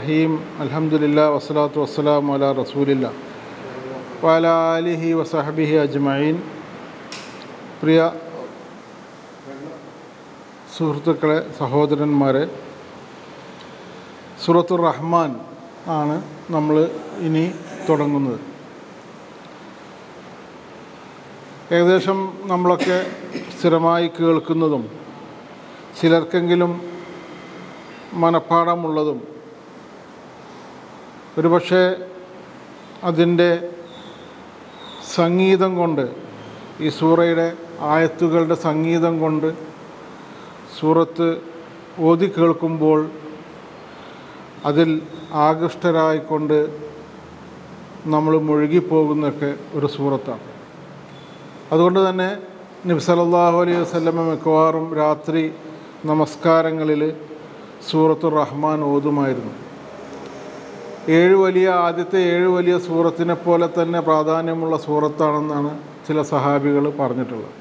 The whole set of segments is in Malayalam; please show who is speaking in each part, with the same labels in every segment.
Speaker 1: റഹീം അൽഹംദുലില്ലാ വസ്സലാത്തു വസ്സലാം അല റസൂലില്ല വല അലിഹി വസഹബിഹി അജ്മഈൻ പ്രിയ സുഹൃത്തുക്കളെ സഹോദരന്മാരെ സൂറത്തുർ റഹ്മാൻ ആണ് നമ്മൾ ഇനി തുടങ്ങുന്നത് ഏകദേശം നമ്മളൊക്കെ സ്ഥിരമായി കേൾക്കുന്നതും ചിലർക്കെങ്കിലും മനഃപ്പാടമുള്ളതും ഒരുപക്ഷെ അതിൻ്റെ സംഗീതം കൊണ്ട് ഈ സൂറയുടെ ആയത്തുകളുടെ സംഗീതം കൊണ്ട് സൂറത്ത് ഓതി കേൾക്കുമ്പോൾ അതിൽ ആകൃഷ്ടരായിക്കൊണ്ട് നമ്മൾ മുഴുകിപ്പോകുന്നൊക്കെ ഒരു സൂറത്താണ് അതുകൊണ്ട് തന്നെ നബി സല്ലല്ലാഹു അലൈഹി വസല്ലമ മിക്കവാറും രാത്രി നമസ്കാരങ്ങളിൽ സൂറത്തു റഹ്മാൻ ഓതുമായിരുന്നു ഏഴ് വലിയ ആദ്യത്തെ ഏഴ് വലിയ സൂറത്തിനെ പോലെ തന്നെ പ്രാധാന്യമുള്ള സൂറത്താണെന്നാണ് ചില സഹാബികൾ പറഞ്ഞിട്ടുള്ളത്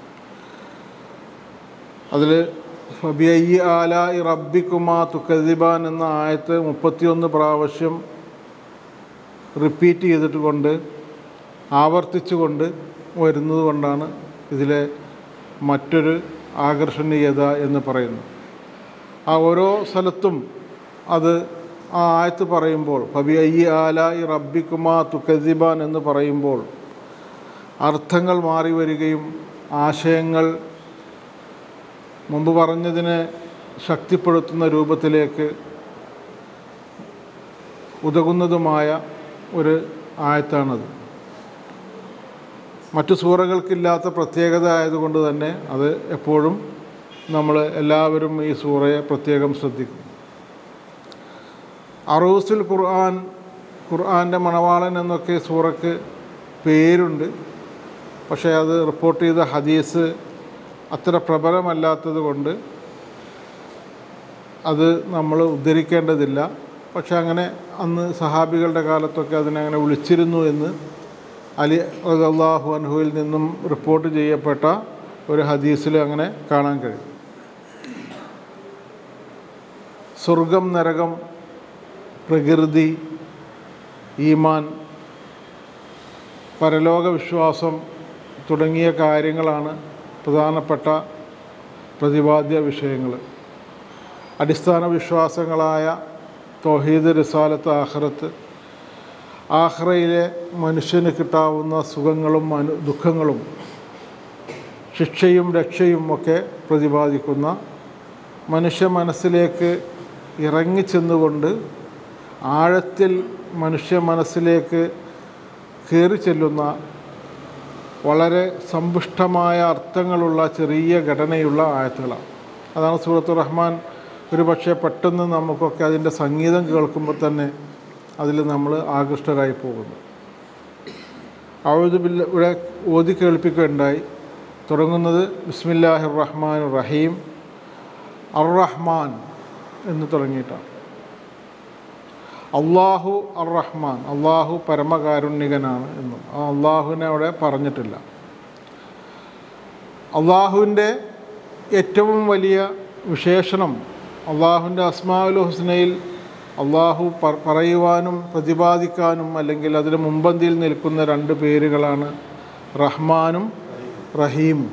Speaker 1: അതിൽ ഫബിയയ്യി ആല ഇ റബ്ബിക്കുമാ തുക്കദിബാൻ എന്ന ആയത്ത് മുപ്പത്തിയൊന്ന് പ്രാവശ്യം റിപ്പീറ്റ് ചെയ്തിട്ട് കൊണ്ട് ആവർത്തിച്ചുകൊണ്ട് വരുന്നത് കൊണ്ടാണ് ഇതിലെ മറ്റൊരു ആകർഷണീയത എന്ന് പറയുന്നത് ആ ഓരോ സ്ഥലത്തും അത് ആ ആയത്ത് പറയുമ്പോൾ ഫബി അയ്യി ആല ഇ റബ്ബിക്കുമാ തുക്കദിബാൻ എന്ന് പറയുമ്പോൾ അർത്ഥങ്ങൾ മാറി വരികയും ആശയങ്ങൾ മുമ്പ് പറഞ്ഞതിനെ ശക്തിപ്പെടുത്തുന്ന രൂപത്തിലേക്ക് ഉതകുന്നതുമായ ഒരു ആയത്താണത് മറ്റു സൂറകൾക്കില്ലാത്ത പ്രത്യേകത ആയതുകൊണ്ട് തന്നെ അത് എപ്പോഴും നമ്മൾ എല്ലാവരും ഈ സൂറയെ പ്രത്യേകം ശ്രദ്ധിക്കും അറൂസുൽ ഖുർആൻ ഖുർആൻ്റെ മണവാളൻ എന്നൊക്കെ സൂറക്ക് പേരുണ്ട് പക്ഷേ അത് റിപ്പോർട്ട് ചെയ്ത ഹദീസ് അത്ര പ്രബലമല്ലാത്തത് കൊണ്ട് അത് നമ്മൾ ഉദ്ധരിക്കേണ്ടതില്ല പക്ഷെ അങ്ങനെ അന്ന് സഹാബികളുടെ കാലത്തൊക്കെ അതിനങ്ങനെ വിളിച്ചിരുന്നു എന്ന് അലി അള്ളാഹു അൻഹുവിൽ നിന്നും റിപ്പോർട്ട് ചെയ്യപ്പെട്ട ഒരു ഹദീസിൽ അങ്ങനെ കാണാൻ കഴിയും സ്വർഗം നരകം പ്രകൃതി ഈമാൻ പരലോക വിശ്വാസം തുടങ്ങിയ കാര്യങ്ങളാണ് പ്രധാനപ്പെട്ട പ്രതിപാദ്യ വിഷയങ്ങൾ അടിസ്ഥാന വിശ്വാസങ്ങളായ തോഹീദ് റിസാലത്ത് ആഹ്റത്ത് ആഹ്റയിലെ മനുഷ്യന് കിട്ടാവുന്ന സുഖങ്ങളും അനു ദുഃഖങ്ങളും ശിക്ഷയും രക്ഷയും ഒക്കെ പ്രതിപാദിക്കുന്ന മനുഷ്യ മനസ്സിലേക്ക് ഇറങ്ങിച്ചെന്നുകൊണ്ട് ആഴത്തിൽ മനുഷ്യ മനസ്സിലേക്ക് കയറി ചെല്ലുന്ന വളരെ സമ്പുഷ്ടമായ അർത്ഥങ്ങളുള്ള ചെറിയ ഘടനയുള്ള ആയത്തുകളാണ് അതാണ് സൂറത്ത് റഹ്മാൻ ഒരു പക്ഷേ പെട്ടെന്ന് നമുക്കൊക്കെ അതിൻ്റെ സംഗീതം കേൾക്കുമ്പോൾ തന്നെ അതിൽ നമ്മൾ ആകൃഷ്ടരായി പോകുന്നു ഔദുബില്ല ഇവിടെ ഓതി കേൾപ്പിക്കുകയുണ്ടായി തുടങ്ങുന്നത് ബിസ്മില്ലാഹിർ റഹ്മാൻ റഹീം അർ റഹ്മാൻ എന്ന് തുടങ്ങിയിട്ടാണ് അള്ളാഹു അർ റഹ്മാൻ അള്ളാഹു പരമകാരുണ്യകനാണ് എന്നും ആ അള്ളാഹുവിനെ അവിടെ പറഞ്ഞിട്ടില്ല അള്ളാഹുവിൻ്റെ ഏറ്റവും വലിയ വിശേഷണം അള്ളാഹുവിൻ്റെ അസ്മാഉൽ ഹുസ്നയിൽ അള്ളാഹു പറയുവാനും പ്രതിപാദിക്കാനും അല്ലെങ്കിൽ അതിന് മുമ്പന്തിയിൽ നിൽക്കുന്ന രണ്ട് പേരുകളാണ് റഹ്മാനും റഹീമും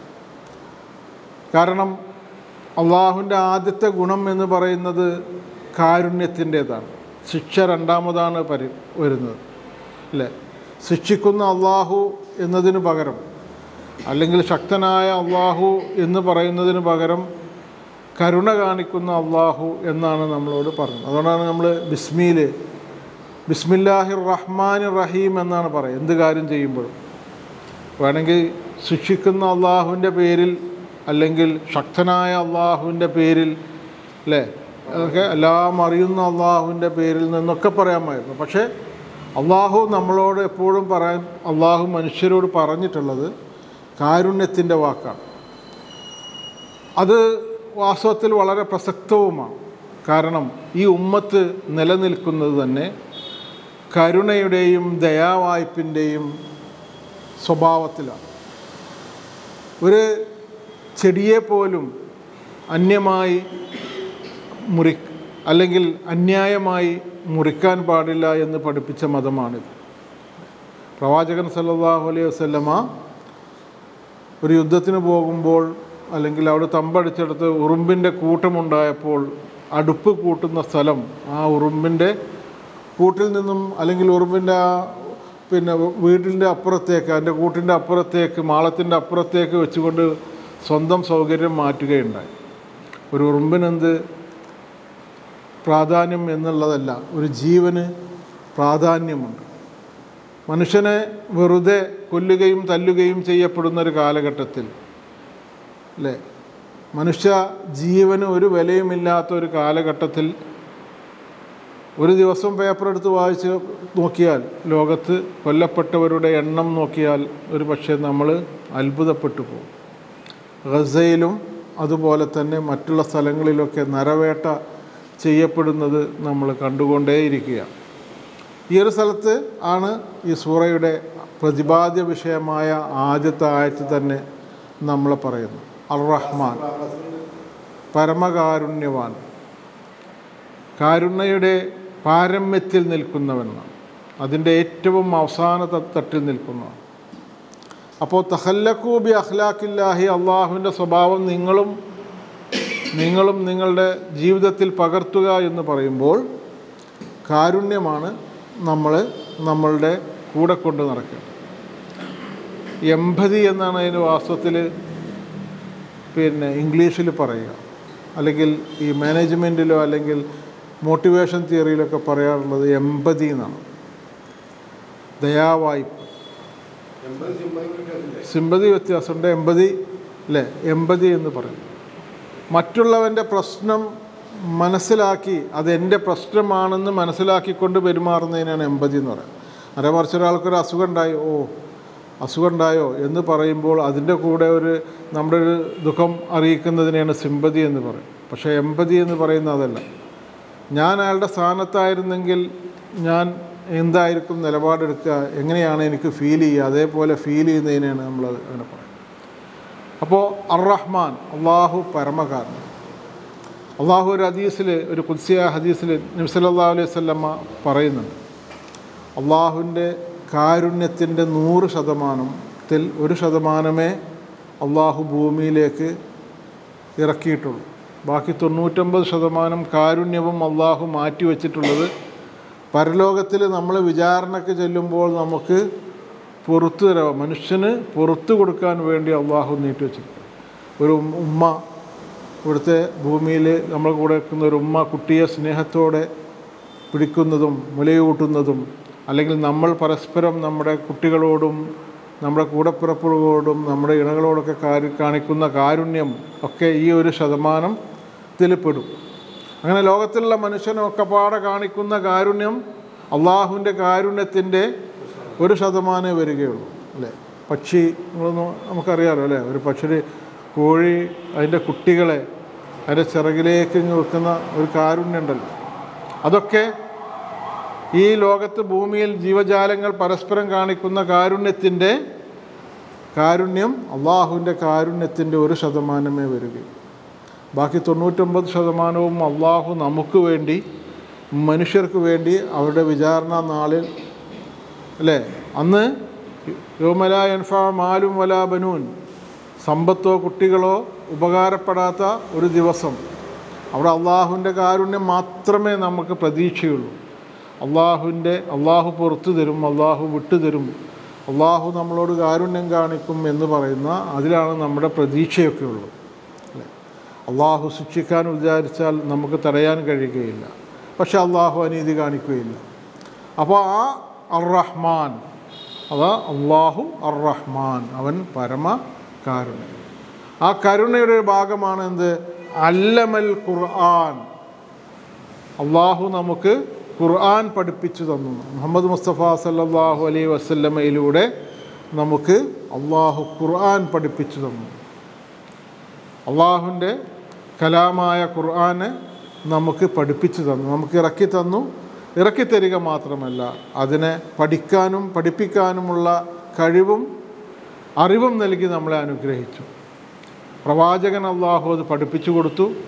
Speaker 1: കാരണം അള്ളാഹുവിൻ്റെ ആദ്യത്തെ ഗുണം എന്ന് പറയുന്നത് കാരുണ്യത്തിൻ്റേതാണ് ശിക്ഷ രണ്ടാമതാണ് പരി വരുന്നത് അല്ലേ ശിക്ഷിക്കുന്ന അള്ളാഹു എന്നതിന് പകരം അല്ലെങ്കിൽ ശക്തനായ അള്ളാഹു എന്ന് പറയുന്നതിന് പകരം കരുണ കാണിക്കുന്ന അള്ളാഹു എന്നാണ് നമ്മളോട് പറഞ്ഞത് അതുകൊണ്ടാണ് നമ്മൾ ബിസ്മിയിൽ ബിസ്മില്ലാഹിർ റഹ്മാൻ റഹീം എന്നാണ് പറയുക എന്ത് കാര്യം ചെയ്യുമ്പോഴും വേണമെങ്കിൽ ശിക്ഷിക്കുന്ന അള്ളാഹുവിൻ്റെ പേരിൽ അല്ലെങ്കിൽ ശക്തനായ അള്ളാഹുവിൻ്റെ പേരിൽ അല്ലേ അതൊക്കെ എല്ലാം അറിയുന്ന അള്ളാഹുവിൻ്റെ പേരിൽ നിന്നൊക്കെ പറയാമായിരുന്നു പക്ഷേ അള്ളാഹു നമ്മളോട് എപ്പോഴും പറയാൻ അള്ളാഹു മനുഷ്യരോട് പറഞ്ഞിട്ടുള്ളത് കാരുണ്യത്തിൻ്റെ വാക്കാണ് അത് വാസ്തവത്തിൽ വളരെ പ്രസക്തവുമാണ് കാരണം ഈ ഉമ്മത്ത് നിലനിൽക്കുന്നത് തന്നെ കരുണയുടെയും ദയാവായ്പിൻ്റെയും സ്വഭാവത്തിലാണ് ഒരു ചെടിയെ പോലും അന്യമായി മുറി അല്ലെങ്കിൽ അന്യായമായി മുറിക്കാൻ പാടില്ല എന്ന് പഠിപ്പിച്ച മതമാണിത് പ്രവാചകൻ സല്ലല്ലാഹു അലൈഹി വസല്ലമ ഒരു യുദ്ധത്തിന് പോകുമ്പോൾ അല്ലെങ്കിൽ അവിടെ തമ്പടിച്ചെടുത്ത് ഉറുമ്പിൻ്റെ കൂട്ടമുണ്ടായപ്പോൾ അടുപ്പ് കൂട്ടുന്ന സ്ഥലം ആ ഉറുമ്പിൻ്റെ കൂട്ടിൽ നിന്നും അല്ലെങ്കിൽ ഉറുമ്പിൻ്റെ ആ പിന്നെ വീട്ടിൻ്റെ അപ്പുറത്തേക്ക് അതിൻ്റെ കൂട്ടിൻ്റെ അപ്പുറത്തേക്ക് മാളത്തിൻ്റെ അപ്പുറത്തേക്ക് വെച്ചുകൊണ്ട് സ്വന്തം സൗകര്യം മാറ്റുകയുണ്ടായി ഒരു ഉറുമ്പിനെന്ത് പ്രാധാന്യം എന്നുള്ളതല്ല ഒരു ജീവന് പ്രാധാന്യമുണ്ട് മനുഷ്യനെ വെറുതെ കൊല്ലുകയും തല്ലുകയും ചെയ്യപ്പെടുന്ന ഒരു കാലഘട്ടത്തിൽ അല്ലേ മനുഷ്യ ജീവന് ഒരു വിലയുമില്ലാത്ത ഒരു കാലഘട്ടത്തിൽ ഒരു ദിവസം പേപ്പർ എടുത്ത് വായിച്ച് നോക്കിയാൽ ലോകത്ത് കൊല്ലപ്പെട്ടവരുടെ എണ്ണം നോക്കിയാൽ ഒരു പക്ഷേ നമ്മൾ അത്ഭുതപ്പെട്ടു പോകും ഗസയിലും അതുപോലെ തന്നെ മറ്റുള്ള സ്ഥലങ്ങളിലൊക്കെ നരവേട്ട ചെയ്യപ്പെടുന്നത് നമ്മൾ കണ്ടുകൊണ്ടേയിരിക്കുകയാണ് ഈ ഒരു സ്ഥലത്ത് ആണ് ഈ സൂറയുടെ പ്രതിപാദ്യ വിഷയമായ ആദ്യത്തെ ആയത്ത് തന്നെ നമ്മൾ പറയുന്നു അർ റഹ്മാൻ പരമകാരുണ്യവാൻ കാരുണ്യയുടെ പാരമ്യത്തിൽ നിൽക്കുന്നവനാണ് അതിൻ്റെ ഏറ്റവും അവസാന ത- തട്ടിൽ നിൽക്കുന്നതാണ് അപ്പോൾ തഹല്ലക്കൂബി അഖ്ലാഖില്ലാഹി അള്ളാഹുവിൻ്റെ സ്വഭാവം നിങ്ങളും നിങ്ങളും നിങ്ങളുടെ ജീവിതത്തിൽ പകർത്തുക എന്ന് പറയുമ്പോൾ കാരുണ്യമാണ് നമ്മൾ നമ്മളുടെ കൂടെ കൊണ്ട് നടക്കേണ്ടത് എമ്പതി എന്നാണ് അതിന് വാസ്തവത്തിൽ പിന്നെ ഇംഗ്ലീഷിൽ പറയുക അല്ലെങ്കിൽ ഈ മാനേജ്മെൻറ്റിലോ അല്ലെങ്കിൽ മോട്ടിവേഷൻ തിയറിയിലൊക്കെ പറയാറുള്ളത് എമ്പതി എന്നാണ് ദയാവായ്പ സിമ്പതി വ്യത്യാസമുണ്ട് എമ്പതി അല്ലേ എമ്പതി എന്ന് പറയും മറ്റുള്ളവൻ്റെ പ്രശ്നം മനസ്സിലാക്കി അത് എൻ്റെ പ്രശ്നമാണെന്ന് മനസ്സിലാക്കിക്കൊണ്ട് പെരുമാറുന്നതിനാണ് എമ്പതി എന്ന് പറയുന്നത് നേരെ മറിച്ച് ഒരാൾക്കൊരു അസുഖം ഉണ്ടായി ഓ അസുഖം ഉണ്ടായോ എന്ന് പറയുമ്പോൾ അതിൻ്റെ കൂടെ ഒരു നമ്മുടെ ഒരു ദുഃഖം അറിയിക്കുന്നതിനെയാണ് സിമ്പതി എന്ന് പറയും പക്ഷേ എമ്പതി എന്ന് പറയുന്നത് അതല്ല ഞാൻ അയാളുടെ സ്ഥാനത്തായിരുന്നെങ്കിൽ ഞാൻ എന്തായിരിക്കും നിലപാടെടുക്കുക എങ്ങനെയാണ് എനിക്ക് ഫീൽ ചെയ്യുക അതേപോലെ ഫീൽ ചെയ്യുന്നതിനെയാണ് നമ്മൾ അങ്ങനെ പറയുന്നത് അപ്പോൾ അർ റഹ്മാൻ അള്ളാഹു പരമകാരൻ അള്ളാഹു ഒരു ഹദീസിൽ ഒരു കുദ്സിയ ഹദീസിൽ നബ്സല്ലാ അലൈഹി സ്വല്ലമ്മ പറയുന്നുണ്ട് അള്ളാഹുവിൻ്റെ കാരുണ്യത്തിൻ്റെ നൂറ് ശതമാനത്തിൽ ഒരു ശതമാനമേ അള്ളാഹു ഭൂമിയിലേക്ക് ഇറക്കിയിട്ടുള്ളൂ ബാക്കി തൊണ്ണൂറ്റൊമ്പത് ശതമാനം കാരുണ്യവും അള്ളാഹു മാറ്റിവെച്ചിട്ടുള്ളത് പരലോകത്തിൽ നമ്മൾ വിചാരണയ്ക്ക് ചെല്ലുമ്പോൾ നമുക്ക് പുറത്തു തരാം മനുഷ്യന് പുറത്തു കൊടുക്കാൻ വേണ്ടി അള്ളാഹു നീട്ടിവെച്ചിട്ടുണ്ട് ഒരു ഉമ്മ ഇവിടുത്തെ ഭൂമിയിൽ നമ്മൾ കൂടെ നിൽക്കുന്ന ഒരു ഉമ്മ കുട്ടിയെ സ്നേഹത്തോടെ പിടിക്കുന്നതും മുലയൂട്ടുന്നതും അല്ലെങ്കിൽ നമ്മൾ പരസ്പരം നമ്മുടെ കുട്ടികളോടും നമ്മുടെ കൂടപ്പിറപ്പുകളോടും നമ്മുടെ ഇണകളോടൊക്കെ കാരി കാണിക്കുന്ന കാരുണ്യം ഒക്കെ ഈ ഒരു ശതമാനത്തിൽ പെടും അങ്ങനെ ലോകത്തിലുള്ള മനുഷ്യനൊക്കെ പാടെ കാണിക്കുന്ന കാരുണ്യം അള്ളാഹുവിൻ്റെ കാരുണ്യത്തിൻ്റെ ഒരു ശതമാനമേ വരികയുള്ളൂ അല്ലേ പക്ഷി നിങ്ങളൊന്ന് നമുക്കറിയാമല്ലോ അല്ലേ ഒരു പക്ഷി കോഴി അതിൻ്റെ കുട്ടികളെ അതിൻ്റെ ചിറകിലേക്ക് ഇങ്ങ് വെക്കുന്ന ഒരു കാരുണ്യം ഉണ്ടല്ലോ അതൊക്കെ ഈ ലോകത്ത് ഭൂമിയിൽ ജീവജാലങ്ങൾ പരസ്പരം കാണിക്കുന്ന കാരുണ്യത്തിൻ്റെ കാരുണ്യം അള്ളാഹുവിൻ്റെ കാരുണ്യത്തിൻ്റെ ഒരു ശതമാനമേ വരികയുള്ളൂ ബാക്കി തൊണ്ണൂറ്റൊമ്പത് ശതമാനവും അള്ളാഹു നമുക്ക് വേണ്ടി മനുഷ്യർക്ക് വേണ്ടി അവരുടെ വിചാരണ നാളിൽ അല്ലേ അന്ന് യോമല എൻഫ മാലും വലാ ബനൂൻ സമ്പത്തോ കുട്ടികളോ ഉപകാരപ്പെടാത്ത ഒരു ദിവസം അവിടെ അള്ളാഹുവിൻ്റെ കാരുണ്യം മാത്രമേ നമുക്ക് പ്രതീക്ഷയുള്ളൂ അള്ളാഹുവിൻ്റെ അള്ളാഹു പുറത്തു തരും അള്ളാഹു വിട്ടു തരും അള്ളാഹു നമ്മളോട് കാരുണ്യം കാണിക്കും എന്ന് പറയുന്ന അതിലാണ് നമ്മുടെ പ്രതീക്ഷയൊക്കെ ഉള്ളത് അല്ലേ അള്ളാഹു ശിക്ഷിക്കാൻ വിചാരിച്ചാൽ നമുക്ക് തടയാൻ കഴിയുകയില്ല പക്ഷെ അള്ളാഹു അനീതി കാണിക്കുകയില്ല അപ്പോൾ ആ അർ റഹ്മാൻ അതാ അള്ളാഹു അർ റഹ്മാൻ അവൻ പരമ കാരുണ്യം ആ കരുണയുടെ ഒരു ഭാഗമാണ് എന്ത് അല്ലമൽ ഖുർആൻ അള്ളാഹു നമുക്ക് ഖുർആൻ പഠിപ്പിച്ചു തന്നു മുഹമ്മദ് മുസ്തഫ സല്ലല്ലാഹു അലൈഹി വസല്ലമയിലൂടെ നമുക്ക് അള്ളാഹു ഖുർആൻ പഠിപ്പിച്ചു തന്നു അള്ളാഹുവിൻ്റെ കലാമായ ഖുർആന് നമുക്ക് പഠിപ്പിച്ചു തന്നു നമുക്ക് ഇറക്കി തന്നു ഇറക്കി തരിക മാത്രമല്ല അതിനെ പഠിക്കാനും പഠിപ്പിക്കാനുമുള്ള കഴിവും അറിവും നൽകി നമ്മളെ അനുഗ്രഹിച്ചു പ്രവാചകൻ അള്ളാഹു അത് പഠിപ്പിച്ചു കൊടുത്തു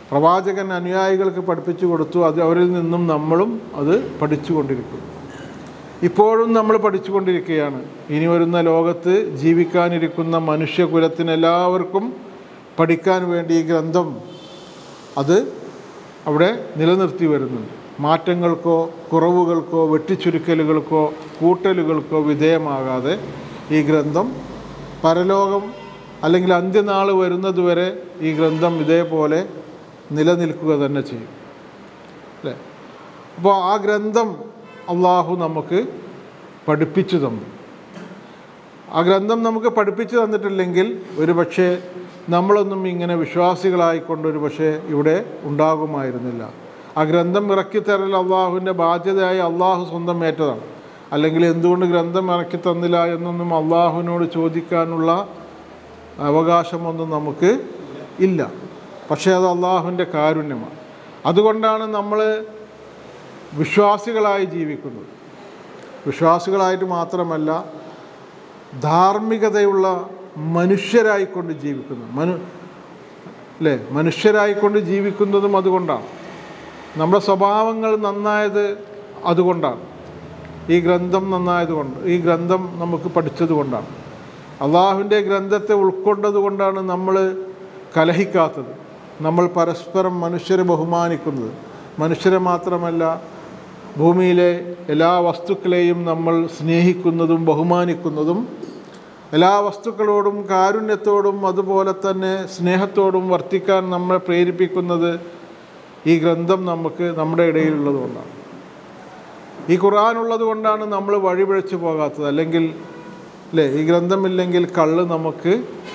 Speaker 1: പ്രവാചകൻ അനുയായികൾക്ക് പഠിപ്പിച്ചു കൊടുത്തു അത് അവരിൽ നിന്നും നമ്മളും അത് പഠിച്ചുകൊണ്ടിരിക്കുന്നു ഇപ്പോഴും നമ്മൾ പഠിച്ചുകൊണ്ടിരിക്കുകയാണ് ഇനി വരുന്ന ലോകത്ത് ജീവിക്കാനിരിക്കുന്ന മനുഷ്യകുലത്തിന് എല്ലാവർക്കും പഠിക്കാൻ വേണ്ടി ഈ ഗ്രന്ഥം അത് അവിടെ നിലനിർത്തി വരുന്നുണ്ട് മാറ്റങ്ങൾക്കോ കുറവുകൾക്കോ വെട്ടിച്ചുരുക്കലുകൾക്കോ കൂട്ടലുകൾക്കോ വിധേയമാകാതെ ഈ ഗ്രന്ഥം പരലോകം അല്ലെങ്കിൽ അന്ത്യനാൾ വരുന്നതുവരെ ഈ ഗ്രന്ഥം ഇതേപോലെ നിലനിൽക്കുക തന്നെ ചെയ്യും അല്ലേ അപ്പോൾ ആ ഗ്രന്ഥം അള്ളാഹു നമുക്ക് പഠിപ്പിച്ചു തന്നു ആ ഗ്രന്ഥം നമുക്ക് പഠിപ്പിച്ചു തന്നിട്ടില്ലെങ്കിൽ ഒരു പക്ഷേ നമ്മളൊന്നും ഇങ്ങനെ വിശ്വാസികളായിക്കൊണ്ട് ഒരു പക്ഷേ ഇവിടെ ഉണ്ടാകുമായിരുന്നില്ല ആ ഗ്രന്ഥം ഇറക്കിത്തരൽ അള്ളാഹുവിൻ്റെ ബാധ്യതയായി അള്ളാഹു സ്വന്തം ഏറ്റതാണ് അല്ലെങ്കിൽ എന്തുകൊണ്ട് ഗ്രന്ഥം ഇറക്കി തന്നില്ല എന്നൊന്നും അള്ളാഹുവിനോട് ചോദിക്കാനുള്ള അവകാശമൊന്നും നമുക്ക് ഇല്ല പക്ഷേ അത് അള്ളാഹുവിൻ്റെ കാരുണ്യമാണ് അതുകൊണ്ടാണ് നമ്മൾ വിശ്വാസികളായി ജീവിക്കുന്നത് വിശ്വാസികളായിട്ട് മാത്രമല്ല ധാർമ്മികതയുള്ള മനുഷ്യരായിക്കൊണ്ട് ജീവിക്കുന്നു മനു അല്ലേ മനുഷ്യരായിക്കൊണ്ട് ജീവിക്കുന്നതും അതുകൊണ്ടാണ് നമ്മുടെ സ്വഭാവങ്ങൾ നന്നായത് അതുകൊണ്ടാണ് ഈ ഗ്രന്ഥം നന്നായതുകൊണ്ട് ഈ ഗ്രന്ഥം നമുക്ക് പഠിച്ചത് കൊണ്ടാണ് അള്ളാഹുവിൻ്റെ ഗ്രന്ഥത്തെ ഉൾക്കൊണ്ടത് കൊണ്ടാണ് നമ്മൾ കലഹിക്കാത്തത് നമ്മൾ പരസ്പരം മനുഷ്യരെ ബഹുമാനിക്കുന്നത് മനുഷ്യരെ മാത്രമല്ല ഭൂമിയിലെ എല്ലാ വസ്തുക്കളെയും നമ്മൾ സ്നേഹിക്കുന്നതും ബഹുമാനിക്കുന്നതും എല്ലാ വസ്തുക്കളോടും കാരുണ്യത്തോടും അതുപോലെ തന്നെ സ്നേഹത്തോടും വർത്തിക്കാൻ നമ്മളെ പ്രേരിപ്പിക്കുന്നത് ഈ ഗ്രന്ഥം നമുക്ക് നമ്മുടെ ഇടയിലുള്ളത് കൊണ്ടാണ് ഈ ഖുർആൻ ഉള്ളത് കൊണ്ടാണ് നമ്മൾ വഴിപിഴച്ചു പോകാത്തത് അല്ലെങ്കിൽ അല്ലേ ഈ ഗ്രന്ഥമില്ലെങ്കിൽ കള്ള് നമുക്ക്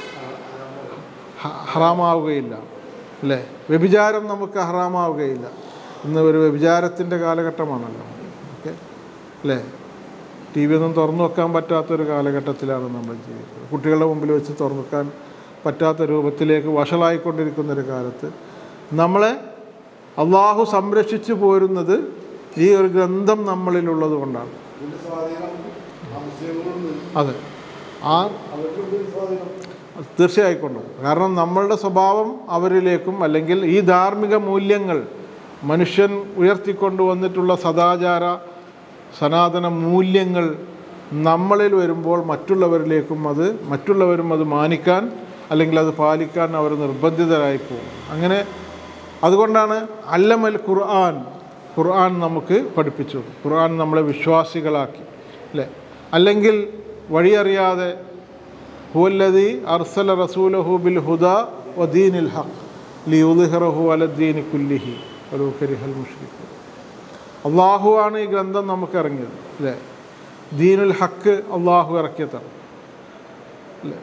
Speaker 1: ഹ- ഹറാമാവുകയില്ല അല്ലേ വ്യഭിചാരം നമുക്ക് ഹറാമാവുകയില്ല ഇന്ന് ഒരു വ്യഭിചാരത്തിൻ്റെ കാലഘട്ടമാണല്ലോ ഓക്കെ അല്ലേ ടി വി ഒന്നും തുറന്നു വെക്കാൻ പറ്റാത്തൊരു കാലഘട്ടത്തിലാണ് നമ്മൾ ജീവിക്കുന്നത് കുട്ടികളുടെ മുമ്പിൽ വെച്ച് തുറന്നു വെക്കാൻ പറ്റാത്ത രൂപത്തിലേക്ക് വഷളായിക്കൊണ്ടിരിക്കുന്നൊരു കാലത്ത് നമ്മളെ അള്ളാഹു സംരക്ഷിച്ചു പോരുന്നത് ഈ ഒരു ഗ്രന്ഥം നമ്മളിലുള്ളത് കൊണ്ടാണ്
Speaker 2: ഇതിന്റെ സ്വാധീനം ആ മുസ്ലിങ്ങളുണ്ട്
Speaker 1: അതെ ആ
Speaker 2: അവർക്കുണ്ട് ഒരു സ്വാധീനം
Speaker 1: തീർച്ചയായിക്കൊണ്ടും കാരണം നമ്മളുടെ സ്വഭാവം അവരിലേക്കും അല്ലെങ്കിൽ ഈ ധാർമ്മിക മൂല്യങ്ങൾ മനുഷ്യൻ ഉയർത്തിക്കൊണ്ടു വന്നിട്ടുള്ള സദാചാര സനാതന മൂല്യങ്ങൾ നമ്മളിൽ വരുമ്പോൾ മറ്റുള്ളവരിലേക്കും അത് മറ്റുള്ളവരും അത് മാനിക്കാൻ അല്ലെങ്കിൽ അത് പാലിക്കാൻ അവർ നിർബന്ധിതരായി പോകും അങ്ങനെ അതുകൊണ്ടാണ് അല്ലമൽ ഖുർആൻ ഖുർആൻ നമുക്ക് പഠിപ്പിച്ചു ഖുർആൻ നമ്മളെ വിശ്വാസികളാക്കി അല്ലേ അല്ലെങ്കിൽ വഴിയറിയാതെ ഹുവല്ലദി അർസല റസൂലഹു ബിൽ ഹുദ വദീനിൽ ഹഖ് ലിയുദ്ഹിറഹു അലദ്ദീനി കുല്ലിഹി വലൗ കരിഹൽ മുഷ്രിഖൂൻ അള്ളാഹു ആണ് ഈ ഗ്രന്ഥം നമുക്ക് ഇറങ്ങിയത് അല്ലേ ദീനുൽ ഹക്ക് അള്ളാഹു ഇറക്കിയതാണ് അല്ലേ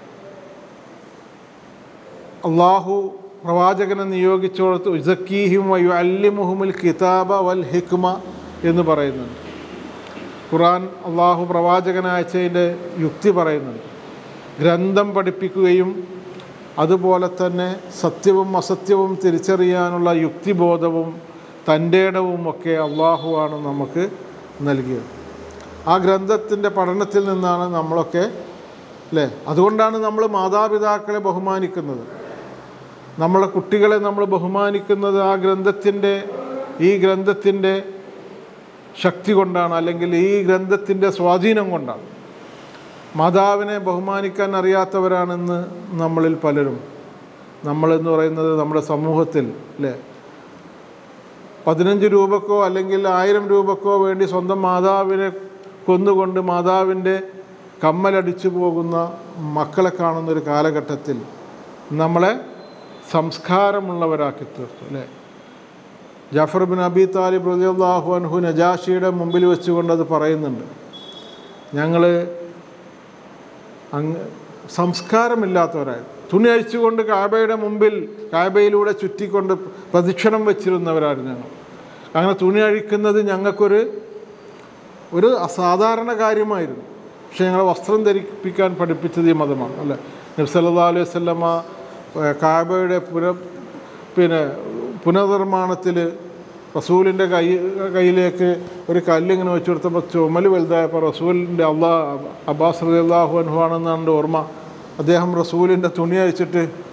Speaker 1: അള്ളാഹു പ്രവാചകനെ നിയോഗിച്ചോടത്ത് ഉസക്കീഹിം വയു അല്ലിമുഹുമുൽ കിതാബ വൽ ഹിക്മ എന്ന് പറയുന്നുണ്ട് ഖുറാൻ അള്ളാഹു പ്രവാചകനയച്ചതിൻ്റെ യുക്തി പറയുന്നുണ്ട് ഗ്രന്ഥം പഠിപ്പിക്കുകയും അതുപോലെ തന്നെ സത്യവും അസത്യവും തിരിച്ചറിയാനുള്ള യുക്തിബോധവും തൻ്റെ ഇടവും ഒക്കെ അള്ളാഹുവാണ് നമുക്ക് നൽകിയത് ആ ഗ്രന്ഥത്തിൻ്റെ പഠനത്തിൽ നിന്നാണ് നമ്മളൊക്കെ അല്ലേ അതുകൊണ്ടാണ് നമ്മൾ മാതാപിതാക്കളെ ബഹുമാനിക്കുന്നത് നമ്മളെ കുട്ടികളെ നമ്മൾ ബഹുമാനിക്കുന്നത് ആ ഗ്രന്ഥത്തിൻ്റെ ഈ ഗ്രന്ഥത്തിൻ്റെ ശക്തി കൊണ്ടാണ് അല്ലെങ്കിൽ ഈ ഗ്രന്ഥത്തിൻ്റെ സ്വാധീനം കൊണ്ടാണ് മാതാവിനെ ബഹുമാനിക്കാൻ അറിയാത്തവരാണെന്ന് നമ്മളിൽ പലരും നമ്മളെന്ന് പറയുന്നത് നമ്മുടെ സമൂഹത്തിൽ അല്ലേ പതിനഞ്ച് രൂപക്കോ അല്ലെങ്കിൽ ആയിരം രൂപക്കോ വേണ്ടി സ്വന്തം മാതാവിനെ കൊന്നുകൊണ്ട് മാതാവിൻ്റെ കമ്മലടിച്ചു പോകുന്ന മക്കളെ കാണുന്നൊരു കാലഘട്ടത്തിൽ നമ്മളെ സംസ്കാരമുള്ളവരാക്കി തീർത്തു അല്ലേ ജാഫർ ബിൻ അബി താലിബ് റളിയല്ലാഹു അൻഹു നജാഷിയുടെ മുമ്പിൽ വെച്ചുകൊണ്ട് അത് പറയുന്നുണ്ട് ഞങ്ങൾ അങ്ങ് സംസ്കാരമില്ലാത്തവരായി തുണി അഴിച്ചുകൊണ്ട് കാബയുടെ മുമ്പിൽ കാബയിലൂടെ ചുറ്റിക്കൊണ്ട് പ്രദക്ഷിണം വെച്ചിരുന്നവരായിരുന്നു ഞങ്ങൾ അങ്ങനെ തുണി അഴിക്കുന്നത് ഞങ്ങൾക്കൊരു ഒരു അസാധാരണ കാര്യമായിരുന്നു പക്ഷേ ഞങ്ങളെ വസ്ത്രം ധരിപ്പിക്കാൻ പഠിപ്പിച്ചത് ഈ മതമാണ് അല്ലേ നബ്സല്ലാ അലൈഹി വല്ലമ്മ കാബയുടെ പുന പിന്നെ പുനർനിർമ്മാണത്തിൽ റസൂലിൻ്റെ കൈ കയ്യിലേക്ക് ഒരു കല്ലിങ്ങനെ വെച്ച് കൊടുത്തപ്പോൾ ചുമൽ വലുതായപ്പോൾ റസൂലിൻ്റെ അള്ളാ അബ്ബാസ് റലി അള്ളാഹു അനുഭവാണെന്നാണ് എൻ്റെ ഓർമ്മ അദ്ദേഹം റസൂലിൻ്റെ തുണി അഴിച്ചിട്ട്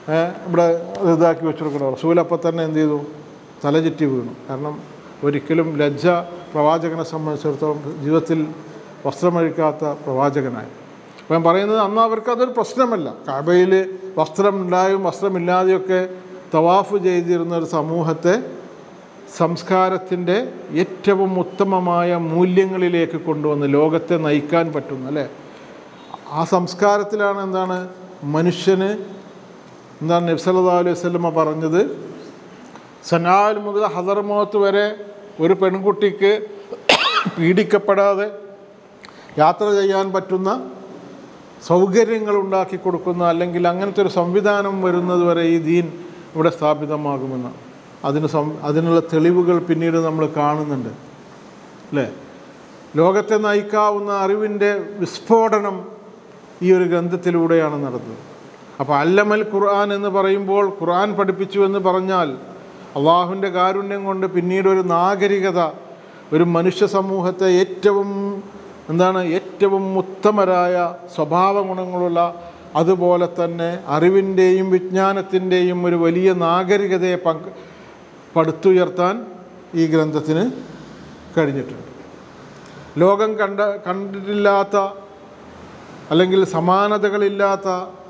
Speaker 1: ഏ, ഇവിടെ ഇതാക്കി വെച്ചെടുക്കണം റസൂൽ അപ്പം തന്നെ എന്ത് ചെയ്തു തലചുറ്റി വീണു കാരണം ഒരിക്കലും ലജ്ജ പ്രവാചകനെ സംബന്ധിച്ചിടത്തോളം ജീവിതത്തിൽ വസ്ത്രമഴിക്കാത്ത പ്രവാചകനായി അപ്പം ഞാൻ പറയുന്നത് അന്ന് അവർക്ക് അതൊരു പ്രശ്നമല്ല കാബയിൽ വസ്ത്രം ഉണ്ടായും വസ്ത്രമില്ലാതെയൊക്കെ തവാഫ് ചെയ്തിരുന്ന ഒരു സമൂഹത്തെ സംസ്കാരത്തിൻ്റെ ഏറ്റവും ഉത്തമമായ മൂല്യങ്ങളിലേക്ക് കൊണ്ടുവന്ന് ലോകത്തെ നയിക്കാൻ പറ്റുന്നു അല്ലേ ആ സംസ്കാരത്തിലാണ് എന്താണ് മനുഷ്യന് എന്താണ് നബ്സല്ലാ അലൈഹി വസല്ലമ പറഞ്ഞത് സനാൽ മുതൽ ഹദർമോത്ത് വരെ ഒരു പെൺകുട്ടിക്ക് പീഡിക്കപ്പെടാതെ യാത്ര ചെയ്യാൻ പറ്റുന്ന സൗകര്യങ്ങൾ ഉണ്ടാക്കി കൊടുക്കുന്ന അല്ലെങ്കിൽ അങ്ങനത്തെ ഒരു സംവിധാനം വരുന്നത് വരെ ഈ ദീൻ ഇവിടെ സ്ഥാപിതമാകുമെന്ന് അതിന് സം അതിനുള്ള തെളിവുകൾ പിന്നീട് നമ്മൾ കാണുന്നുണ്ട് അല്ലേ ലോകത്തെ നയിക്കാവുന്ന അറിവിൻ്റെ വിസ്ഫോടനം ഈ ഒരു ഗ്രന്ഥത്തിലൂടെയാണ് നടന്നത് അപ്പോൾ അല്ലമൽ ഖുർആൻ എന്ന് പറയുമ്പോൾ ഖുർആൻ പഠിപ്പിച്ചു എന്ന് പറഞ്ഞാൽ അള്ളാഹുവിൻ്റെ കാരുണ്യം കൊണ്ട് പിന്നീട് ഒരു നാഗരികത ഒരു മനുഷ്യ സമൂഹത്തെ ഏറ്റവും എന്താണ് ഏറ്റവും ഉത്തമരായ സ്വഭാവ ഗുണങ്ങളുള്ള അതുപോലെ തന്നെ അറിവിൻ്റെയും വിജ്ഞാനത്തിൻ്റെയും ഒരു വലിയ നാഗരികതയെ പങ്ക് പടുത്തുയർത്താൻ ഈ ഗ്രന്ഥത്തിന് കഴിഞ്ഞിട്ടുണ്ട് ലോകം കണ്ട കണ്ടിട്ടില്ലാത്ത അല്ലെങ്കിൽ സമാനതകളില്ലാത്ത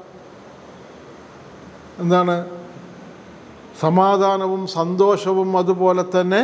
Speaker 1: എന്താണ് സമാധാനവും സന്തോഷവും അതുപോലെ തന്നെ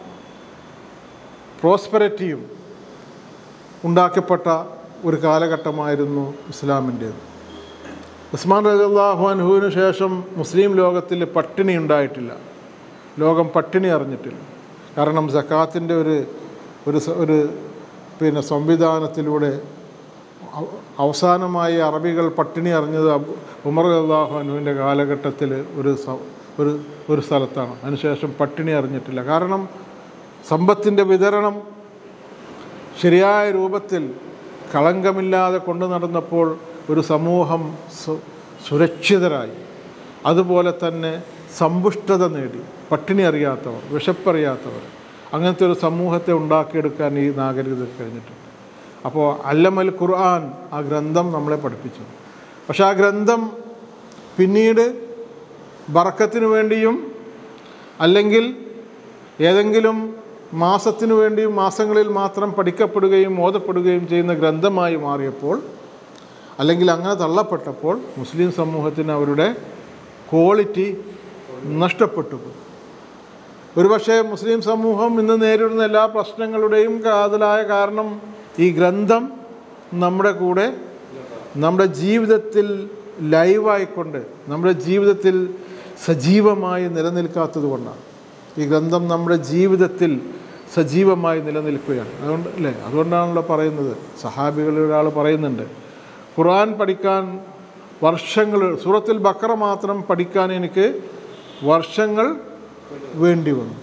Speaker 1: പ്രോസ്പെരിറ്റിയും ഉണ്ടാക്കപ്പെട്ട ഒരു കാലഘട്ടമായിരുന്നു ഇസ്ലാമിൻ്റേത് ഉസ്മാൻ റജാഹു അൻഹുവിന് ശേഷം മുസ്ലിം ലോകത്തിൽ പട്ടിണി ഉണ്ടായിട്ടില്ല ലോകം പട്ടിണി അറിഞ്ഞിട്ടില്ല കാരണം സക്കാത്തിൻ്റെ ഒരു ഒരു സ- ഒരു പിന്നെ സംവിധാനത്തിലൂടെ അവ- അവസാനമായി അറബികൾ പട്ടിണി അറിഞ്ഞത് അബു- ഉമർ അള്ളാഹു അനുവിൻ്റെ കാലഘട്ടത്തിൽ ഒരു സ- ഒരു ഒരു സ്ഥലത്താണ് അതിനുശേഷം പട്ടിണി അറിഞ്ഞിട്ടില്ല കാരണം സമ്പത്തിൻ്റെ വിതരണം ശരിയായ രൂപത്തിൽ കളങ്കമില്ലാതെ കൊണ്ടു നടന്നപ്പോൾ ഒരു സമൂഹം സു സുരക്ഷിതരായി അതുപോലെ തന്നെ സമ്പുഷ്ടത നേടി പട്ടിണി അറിയാത്തവർ വിശപ്പറിയാത്തവർ അങ്ങനത്തെ ഒരു സമൂഹത്തെ ഉണ്ടാക്കിയെടുക്കാൻ ഈ നാഗരികത കഴിഞ്ഞിട്ടുണ്ട് അപ്പോൾ അല്ലമൽ ഖുർആൻ ആ ഗ്രന്ഥം നമ്മളെ പഠിപ്പിച്ചു പക്ഷെ ആ ഗ്രന്ഥം പിന്നീട് ബറക്കത്തിനു വേണ്ടിയും അല്ലെങ്കിൽ ഏതെങ്കിലും മാസത്തിനു വേണ്ടിയും മാസങ്ങളിൽ മാത്രം പഠിക്കപ്പെടുകയും ഓതപ്പെടുകയും ചെയ്യുന്ന ഗ്രന്ഥമായി മാറിയപ്പോൾ അല്ലെങ്കിൽ അങ്ങനെ തള്ളപ്പെട്ടപ്പോൾ മുസ്ലിം സമൂഹത്തിന് അവരുടെ ക്വാളിറ്റി നഷ്ടപ്പെട്ടു പോയി ഒരുപക്ഷെ മുസ്ലിം സമൂഹം ഇന്ന് നേരിടുന്ന എല്ലാ പ്രശ്നങ്ങളുടെയും കാതലായ കാരണം ഈ ഗ്രന്ഥം നമ്മുടെ കൂടെ നമ്മുടെ ജീവിതത്തിൽ ലൈവായിക്കൊണ്ട് നമ്മുടെ ജീവിതത്തിൽ സജീവമായി നിലനിൽക്കാത്തത് കൊണ്ടാണ് ഈ ഗ്രന്ഥം നമ്മുടെ ജീവിതത്തിൽ സജീവമായി നിലനിൽക്കുകയാണ് അതുകൊണ്ട് അല്ലേ അതുകൊണ്ടാണല്ലോ പറയുന്നത് സഹാബികളിൽ ഒരാൾ പറയുന്നുണ്ട് ഖുർആൻ പഠിക്കാൻ വർഷങ്ങൾ സൂറത്തിൽ ബക്കറ മാത്രം പഠിക്കാൻ എനിക്ക് വർഷങ്ങൾ വേണ്ടി വന്നു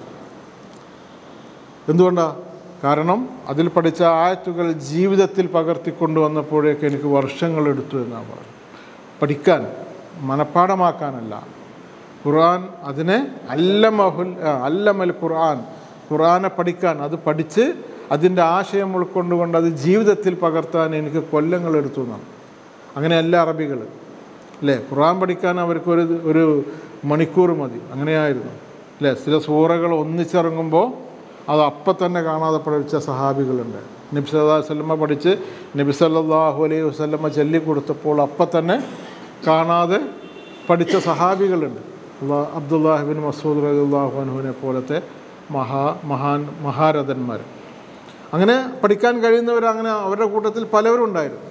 Speaker 1: എന്തുകൊണ്ടാണ് കാരണം അതിൽ പഠിച്ച ആയത്തുകൾ ജീവിതത്തിൽ പകർത്തിക്കൊണ്ടുവന്നപ്പോഴേക്ക് എനിക്ക് വർഷങ്ങൾ എടുത്തു എന്നാണ് പറയുന്നത് പഠിക്കാൻ മനഃപ്പാടമാക്കാനല്ല ഖുർആൻ അതിനെ അല്ലമഹുൽ ആ, അല്ലമൽ ഖുർആൻ ഖുർആനെ പഠിക്കാൻ അത് പഠിച്ച് അതിൻ്റെ ആശയം ഉൾക്കൊണ്ടുകൊണ്ട് അത് ജീവിതത്തിൽ പകർത്താൻ എനിക്ക് കൊല്ലങ്ങൾ എടുത്തു എന്നാണ് അങ്ങനെയല്ല അറബികൾ അല്ലേ ഖുർആൻ പഠിക്കാൻ അവർക്ക് ഒരു ഒരു മണിക്കൂർ മതി അങ്ങനെയായിരുന്നു അല്ലേ ചില സൂറകൾ ഒന്നിച്ചിറങ്ങുമ്പോൾ അത് അപ്പം തന്നെ കാണാതെ പഠിച്ച സഹാബികളുണ്ട് നബി സല്ലാ വല്ലമ്മ പഠിച്ച് നബി സല്ലാഹു അലൈഹി വസ്ലമ്മ ചൊല്ലിക്കൊടുത്തപ്പോൾ അപ്പം തന്നെ കാണാതെ പഠിച്ച സഹാബികളുണ്ട് അള്ളാ അബ്ദുല്ലാഹിബിൻ മസൂദ് റഹുല്ലാഹു അനുവിനെ പോലത്തെ മഹാ മഹാൻ മഹാരഥന്മാർ അങ്ങനെ പഠിക്കാൻ കഴിയുന്നവർ അങ്ങനെ അവരുടെ കൂട്ടത്തിൽ പലവരും ഉണ്ടായിരുന്നു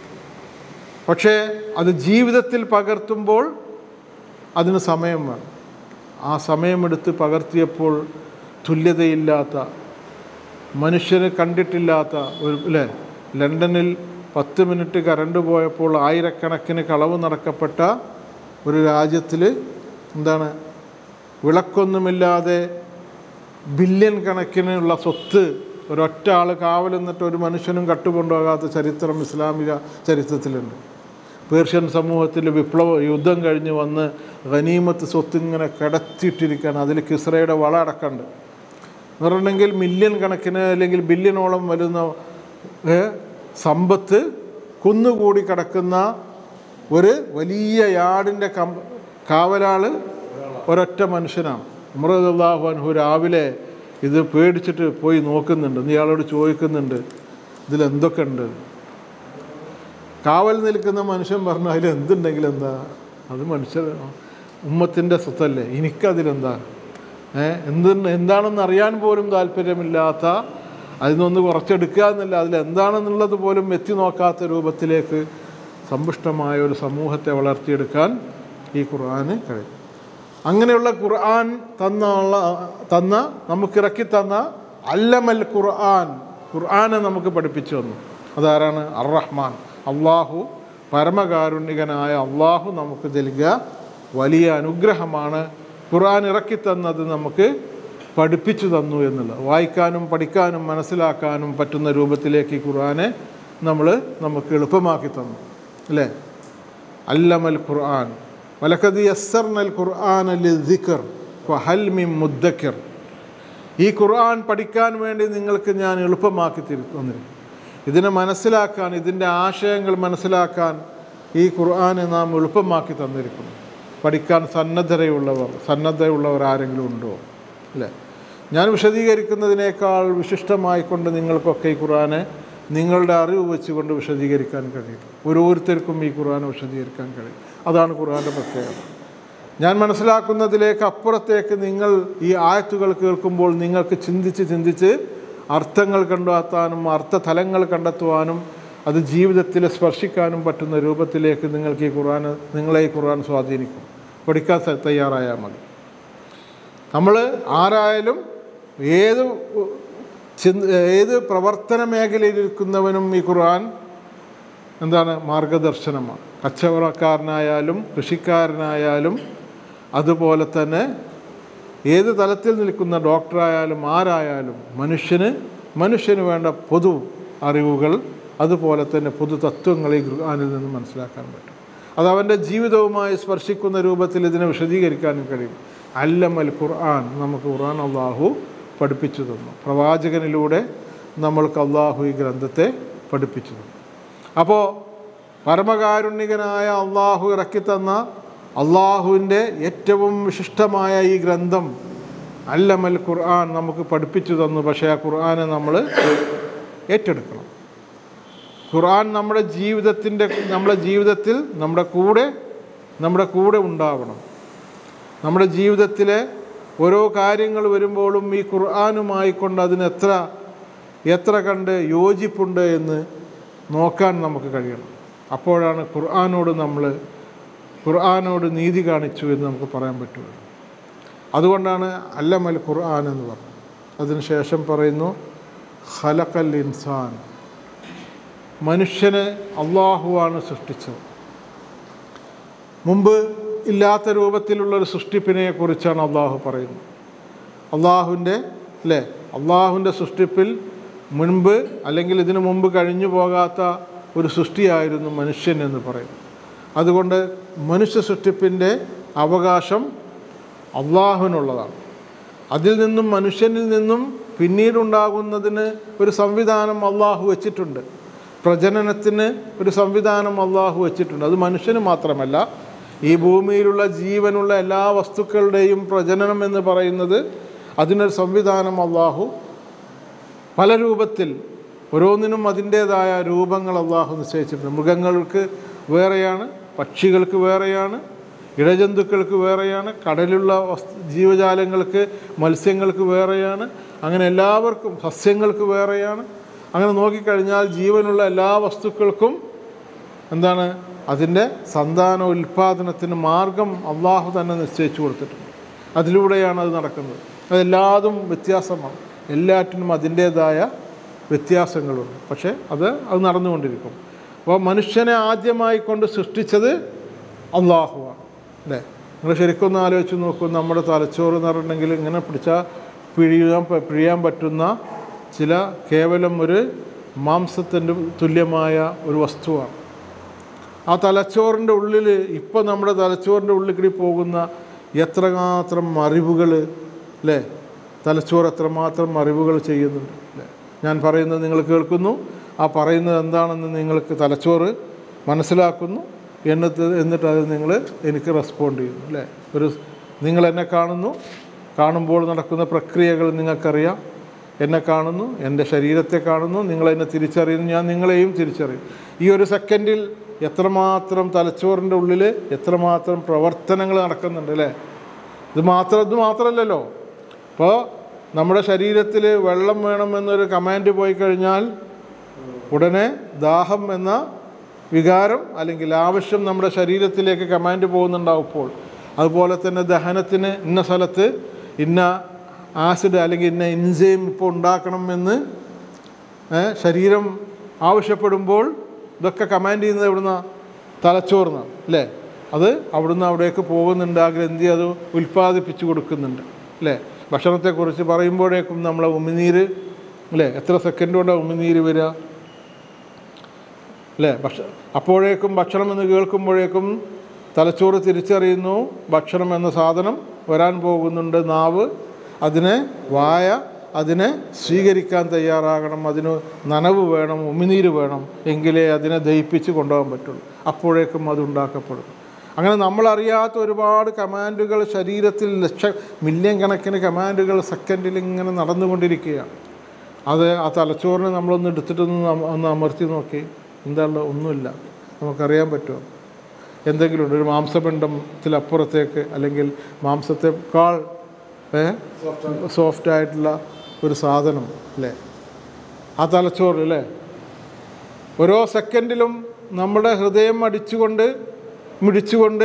Speaker 1: പക്ഷേ അത് ജീവിതത്തിൽ പകർത്തുമ്പോൾ അതിന് സമയം വേണം ആ സമയമെടുത്ത് പകർത്തിയപ്പോൾ തുല്യതയില്ലാത്ത മനുഷ്യന് കണ്ടിട്ടില്ലാത്ത ഒരു അല്ലേ ലണ്ടനിൽ പത്ത് മിനിറ്റ് കറണ്ട് പോയപ്പോൾ ആയിരക്കണക്കിന് കളവ് നടക്കപ്പെട്ട ഒരു രാജ്യത്തിൽ എന്താണ് വിളക്കൊന്നുമില്ലാതെ ബില്യൺ കണക്കിനുള്ള സ്വത്ത് ഒരൊറ്റ ആൾ കാവൽ നിന്നിട്ട് ഒരു മനുഷ്യനും കട്ടുകൊണ്ടുപോകാത്ത ചരിത്രം ഇസ്ലാമിക ചരിത്രത്തിലുണ്ട് പേർഷ്യൻ സമൂഹത്തിൽ വിപ്ലവ യുദ്ധം കഴിഞ്ഞ് വന്ന് ഖനീമത്ത് സ്വത്ത് ഇങ്ങനെ കിടത്തിയിട്ടിരിക്കുകയാണ് അതിൽ കിസ്രയുടെ വള അടക്കമുണ്ട് എന്ന് പറഞ്ഞിട്ടുണ്ടെങ്കിൽ മില്യൺ കണക്കിന് അല്ലെങ്കിൽ ബില്യണോളം വരുന്ന ഏ, സമ്പത്ത് കുന്നുകൂടി കിടക്കുന്ന ഒരു വലിയ യാർഡിൻ്റെ കം കാവലാൾ ഒരൊറ്റ മനുഷ്യനാണ് ഉമർ അള്ളാഹു അൻഹു രാവിലെ ഇത് പേടിച്ചിട്ട് പോയി നോക്കുന്നുണ്ട് നീ ഇയാളോട് ചോദിക്കുന്നുണ്ട് ഇതിലെന്തൊക്കെ ഉണ്ട് കാവൽ നിൽക്കുന്ന മനുഷ്യൻ പറഞ്ഞു അതിൽ എന്തുണ്ടെങ്കിലും എന്താ അത് മനുഷ്യർ ഉമ്മത്തിൻ്റെ സ്വത്തല്ലേ എനിക്കതിലെന്താ ഏ എന്ത് എന്താണെന്ന് അറിയാൻ പോലും താല്പര്യമില്ലാത്ത അതിനൊന്ന് കുറച്ചെടുക്കുക എന്നല്ല അതിലെന്താണെന്നുള്ളത് പോലും എത്തി നോക്കാത്ത രൂപത്തിലേക്ക് സമ്പുഷ്ടമായ ഒരു സമൂഹത്തെ വളർത്തിയെടുക്കാൻ ഈ ഖുർആന് കഴിയും അങ്ങനെയുള്ള ഖുർആൻ തന്ന തന്ന നമുക്കിറക്കി തന്ന അല്ലമൽ ഖുർആൻ ഖുർആനെ നമുക്ക് പഠിപ്പിച്ചു തന്നു അതാരാണ് അർ റഹ്മാൻ അള്ളാഹു പരമകാരുണികനായ അള്ളാഹു നമുക്ക് നൽകുക വലിയ അനുഗ്രഹമാണ് ഖുർആൻ ഇറക്കി തന്നത് നമുക്ക് പഠിപ്പിച്ചു തന്നു എന്നുള്ളത് വായിക്കാനും പഠിക്കാനും മനസ്സിലാക്കാനും പറ്റുന്ന രൂപത്തിലേക്ക് ഈ ഖുർആനെ നമ്മൾ നമുക്ക് എളുപ്പമാക്കി തന്നു അല്ലേ അല്ലമൽ ഖുർആൻ വലക്കത് യസ്സർനൽ ഖുർആൻ ലിദ്ദിക്കർ ഹൽ മിൻ മുദ്ദക്കിർ ഈ ഖുർആൻ പഠിക്കാൻ വേണ്ടി നിങ്ങൾക്ക് ഞാൻ എളുപ്പമാക്കി തിരി തന്നിരിക്കും ഇതിനെ മനസ്സിലാക്കാൻ ഇതിൻ്റെ ആശയങ്ങൾ മനസ്സിലാക്കാൻ ഈ ഖുർആനെ നാം എളുപ്പമാക്കി തന്നിരിക്കുന്നു പഠിക്കാൻ സന്നദ്ധതയുള്ളവർ സന്നദ്ധയുള്ളവർ ആരെങ്കിലും ഉണ്ടോ അല്ലേ ഞാൻ വിശദീകരിക്കുന്നതിനേക്കാൾ വിശിഷ്ടമായിക്കൊണ്ട് നിങ്ങൾക്കൊക്കെ ഈ ഖുർആനെ നിങ്ങളുടെ അറിവ് വെച്ചുകൊണ്ട് വിശദീകരിക്കാൻ കഴിയും ഓരോരുത്തർക്കും ഈ ഖുർആനെ വിശദീകരിക്കാൻ കഴിയും അതാണ് ഖുർആൻ്റെ പ്രത്യേകത ഞാൻ മനസ്സിലാക്കുന്നതിലേക്ക് അപ്പുറത്തേക്ക് നിങ്ങൾ ഈ ആയത്തുകൾ കേൾക്കുമ്പോൾ നിങ്ങൾക്ക് ചിന്തിച്ച് ചിന്തിച്ച് അർത്ഥങ്ങൾ കണ്ടെത്താനും അർത്ഥതലങ്ങൾ കണ്ടെത്തുവാനും അത് ജീവിതത്തിൽ സ്പർശിക്കാനും പറ്റുന്ന രൂപത്തിലേക്ക് നിങ്ങൾക്ക് ഈ ഖുർആൻ നിങ്ങളെ ഈ ഖുർആൻ സ്വാധീനിക്കും പഠിക്കാൻ സ- തയ്യാറായാൽ മതി നമ്മൾ ആരായാലും ഏത് ചിന്ത ഏത് പ്രവർത്തന മേഖലയിലിരിക്കുന്നവനും ഈ ഖുർആൻ എന്താണ് മാർഗദർശനമാണ് കച്ചവടക്കാരനായാലും കൃഷിക്കാരനായാലും അതുപോലെ തന്നെ ഏത് തലത്തിൽ നിൽക്കുന്ന ഡോക്ടറായാലും ആരായാലും മനുഷ്യന് മനുഷ്യന് വേണ്ട പൊതു അറിവുകൾ അതുപോലെ തന്നെ പൊതു തത്വങ്ങൾ ഈ ഖുർആനിൽ നിന്ന് മനസ്സിലാക്കാൻ പറ്റും അത് അവൻ്റെ ജീവിതവുമായി സ്പർശിക്കുന്ന രൂപത്തിൽ ഇതിനെ വിശദീകരിക്കാനും കഴിയും അല്ലമൽ ഖുർആൻ നമുക്ക് ഖുർആൻ അള്ളാഹു പഠിപ്പിച്ചു തന്നു പ്രവാചകനിലൂടെ നമ്മൾക്ക് അള്ളാഹു ഈ ഗ്രന്ഥത്തെ പഠിപ്പിച്ചു തന്നു അപ്പോൾ പരമകാരുണികനായ അള്ളാഹു ഇറക്കി തന്ന അള്ളാഹുവിൻ്റെ ഏറ്റവും വിശിഷ്ടമായ ഈ ഗ്രന്ഥം അല്ലമൽ ഖുർആൻ നമുക്ക് പഠിപ്പിച്ചു തന്നു പക്ഷേ ആ ഖുർആനെ നമ്മൾ ഏറ്റെടുക്കണം ഖുർആൻ നമ്മുടെ ജീവിതത്തിൻ്റെ നമ്മുടെ ജീവിതത്തിൽ നമ്മുടെ കൂടെ നമ്മുടെ കൂടെ ഉണ്ടാവണം നമ്മുടെ ജീവിതത്തിലെ ഓരോ കാര്യങ്ങൾ വരുമ്പോഴും ഈ ഖുർആാനുമായി കൊണ്ട് അതിന് എത്ര എത്ര കണ്ട് യോജിപ്പുണ്ട് എന്ന് നോക്കാൻ നമുക്ക് കഴിയണം അപ്പോഴാണ് ഖുർആാനോട് നമ്മൾ ഖുർആാനോട് നീതി കാണിച്ചു എന്ന് നമുക്ക് പറയാൻ പറ്റുള്ളൂ അതുകൊണ്ടാണ് അല്ലമൽ ഖുർആൻ എന്ന് പറഞ്ഞത് അതിനുശേഷം പറയുന്നു ഖലഖൽ ഇൻസാൻ മനുഷ്യനെ അള്ളാഹുവാണ് സൃഷ്ടിച്ചത് മുമ്പ് ഇല്ലാത്ത രൂപത്തിലുള്ളൊരു സൃഷ്ടിപ്പിനെ കുറിച്ചാണ് അള്ളാഹു പറയുന്നത് അള്ളാഹുവിൻ്റെ അല്ലേ അള്ളാഹുവിൻ്റെ സൃഷ്ടിപ്പിൽ മുൻപ് അല്ലെങ്കിൽ ഇതിനു മുമ്പ് കഴിഞ്ഞു പോകാത്ത ഒരു സൃഷ്ടിയായിരുന്നു മനുഷ്യൻ എന്ന് പറയും അതുകൊണ്ട് മനുഷ്യ സൃഷ്ടിപ്പിൻ്റെ അവകാശം അള്ളാഹുവിനുള്ളതാണ് അതിൽ നിന്നും മനുഷ്യനിൽ നിന്നും പിന്നീടുണ്ടാകുന്നതിന് ഒരു സംവിധാനം അള്ളാഹു വച്ചിട്ടുണ്ട് പ്രജനനത്തിന് ഒരു സംവിധാനം അള്ളാഹു വച്ചിട്ടുണ്ട് അത് മനുഷ്യന് മാത്രമല്ല ഈ ഭൂമിയിലുള്ള ജീവനുള്ള എല്ലാ വസ്തുക്കളുടെയും പ്രജനനം എന്ന് പറയുന്നത് അതിനൊരു സംവിധാനം അള്ളാഹു പല രൂപത്തിൽ ഓരോന്നിനും അതിൻ്റേതായ രൂപങ്ങൾ അള്ളാഹു നിശ്ചയിച്ചിട്ടുണ്ട് മൃഗങ്ങൾക്ക് വേറെയാണ് പക്ഷികൾക്ക് വേറെയാണ് ഇഴജന്തുക്കൾക്ക് വേറെയാണ് കടലുള്ള വസ്തു ജീവജാലങ്ങൾക്ക് മത്സ്യങ്ങൾക്ക് വേറെയാണ് അങ്ങനെ എല്ലാവർക്കും സസ്യങ്ങൾക്ക് വേറെയാണ് അങ്ങനെ നോക്കിക്കഴിഞ്ഞാൽ ജീവനുള്ള എല്ലാ വസ്തുക്കൾക്കും എന്താണ് അതിൻ്റെ സന്താന ഉൽപ്പാദനത്തിന് മാർഗം അള്ളാഹു തന്നെ നിശ്ചയിച്ചു കൊടുത്തിട്ടുണ്ട് അതിലൂടെയാണ് അത് നടക്കുന്നത് അതെല്ലാതും വ്യത്യാസമാണ് എല്ലാറ്റിനും അതിൻ്റേതായ വ്യത്യാസങ്ങളുണ്ട് പക്ഷേ അത് അത് നടന്നുകൊണ്ടിരിക്കും അപ്പോൾ മനുഷ്യനെ ആദ്യമായി കൊണ്ട് സൃഷ്ടിച്ചത് അള്ളാഹുവാണ് അല്ലേ നിങ്ങൾ ശരിക്കൊന്ന് ആലോചിച്ച് നോക്കൂ നമ്മുടെ തലച്ചോറ് എന്ന് പറഞ്ഞിട്ടുണ്ടെങ്കിൽ ഇങ്ങനെ പിടിച്ചാൽ പിഴിയാൻ പ- പിഴിയാൻ പറ്റുന്ന ചില കേവലം ഒരു മാംസത്തിൻ്റെ തുല്യമായ ഒരു വസ്തുവാണ് ആ തലച്ചോറിൻ്റെ ഉള്ളിൽ ഇപ്പോൾ നമ്മുടെ തലച്ചോറിൻ്റെ ഉള്ളിൽ കൂടി പോകുന്ന എത്രമാത്രം അറിവുകൾ അല്ലേ തലച്ചോറ് എത്രമാത്രം അറിവുകൾ ചെയ്യുന്നുണ്ട് അല്ലേ ഞാൻ പറയുന്നത് നിങ്ങൾ കേൾക്കുന്നു ആ പറയുന്നത് എന്താണെന്ന് നിങ്ങൾക്ക് തലച്ചോറ് മനസ്സിലാക്കുന്നു എന്നിട്ട് എന്നിട്ട് അത് നിങ്ങൾ എനിക്ക് റെസ്പോണ്ട് ചെയ്യുന്നു അല്ലേ ഒരു നിങ്ങൾ എന്നെ കാണുന്നു കാണുമ്പോൾ നടക്കുന്ന പ്രക്രിയകൾ നിങ്ങൾക്കറിയാം എന്നെ കാണുന്നു എൻ്റെ ശരീരത്തെ കാണുന്നു നിങ്ങളെന്നെ തിരിച്ചറിയുന്നു ഞാൻ നിങ്ങളെയും തിരിച്ചറിയും ഈ ഒരു സെക്കൻഡിൽ എത്രമാത്രം തലച്ചോറിൻ്റെ ഉള്ളിൽ എത്രമാത്രം പ്രവർത്തനങ്ങൾ നടക്കുന്നുണ്ട് അല്ലേ ഇത് മാത്രം ഇത് മാത്രമല്ലല്ലോ അപ്പോൾ നമ്മുടെ ശരീരത്തിൽ വെള്ളം വേണമെന്നൊരു കമാൻഡ് പോയി കഴിഞ്ഞാൽ ഉടനെ ദാഹം എന്ന വികാരം അല്ലെങ്കിൽ ആവശ്യം നമ്മുടെ ശരീരത്തിലേക്ക് കമാൻഡ് പോകുന്നുണ്ടാവും ഇപ്പോൾ അതുപോലെ തന്നെ ദഹനത്തിന് ഇന്ന സ്ഥലത്ത് ഇന്ന ആസിഡ് അല്ലെങ്കിൽ ഇന്ന ഇൻസൈം ഇപ്പോൾ ഉണ്ടാക്കണമെന്ന് ഏ, ശരീരം ആവശ്യപ്പെടുമ്പോൾ ഇതൊക്കെ കമാൻഡ് ചെയ്യുന്നത് എവിടുന്ന തലച്ചോറിനാണ് അല്ലേ അത് അവിടുന്ന് അവിടേക്ക് പോകുന്നുണ്ട് ആ ഗ്രന്ഥി അത് ഉൽപ്പാദിപ്പിച്ചു കൊടുക്കുന്നുണ്ട് അല്ലേ ഭക്ഷണത്തെക്കുറിച്ച് പറയുമ്പോഴേക്കും നമ്മളെ ഉമിനീര് അല്ലേ എത്ര സെക്കൻഡ് കൊണ്ടാണ് ഉമിനീര് വരിക അല്ലേ ഭക്ഷ അപ്പോഴേക്കും ഭക്ഷണം എന്ന് കേൾക്കുമ്പോഴേക്കും തലച്ചോറ് തിരിച്ചറിയുന്നു ഭക്ഷണം എന്ന സാധനം വരാൻ പോകുന്നുണ്ട് നാവ് അതിനെ വായ അതിനെ സ്വീകരിക്കാൻ തയ്യാറാകണം അതിന് നനവ് വേണം ഉമിനീര് വേണം എങ്കിലേ അതിനെ ദഹിപ്പിച്ച് കൊണ്ടുപോകാൻ പറ്റുള്ളൂ അപ്പോഴേക്കും അത് ഉണ്ടാക്കപ്പെടും അങ്ങനെ നമ്മളറിയാത്ത ഒരുപാട് കമാൻഡുകൾ ശരീരത്തിൽ ലക്ഷ മില്യൺ കണക്കിന് കമാൻഡുകൾ സെക്കൻഡിൽ ഇങ്ങനെ നടന്നുകൊണ്ടിരിക്കുകയാണ് അത് ആ തലച്ചോറിനെ നമ്മളൊന്ന് എടുത്തിട്ടൊന്ന് നം- ഒന്ന് അമർത്തി നോക്കി എന്താണ് ഒന്നുമില്ല നമുക്കറിയാൻ പറ്റുമോ എന്തെങ്കിലും ഉണ്ട് ഒരു മാംസപിണ്ഡത്തിലപ്പുറത്തേക്ക് അല്ലെങ്കിൽ മാംസത്തെക്കാൾ ഏ, സോഫ്റ്റ് ആയിട്ടുള്ള ഒരു സാധനം അല്ലേ ആ തലച്ചോറ് അല്ലേ ഓരോ സെക്കൻഡിലും നമ്മുടെ ഹൃദയം അടിച്ചുകൊണ്ട് മിടിച്ചുകൊണ്ട്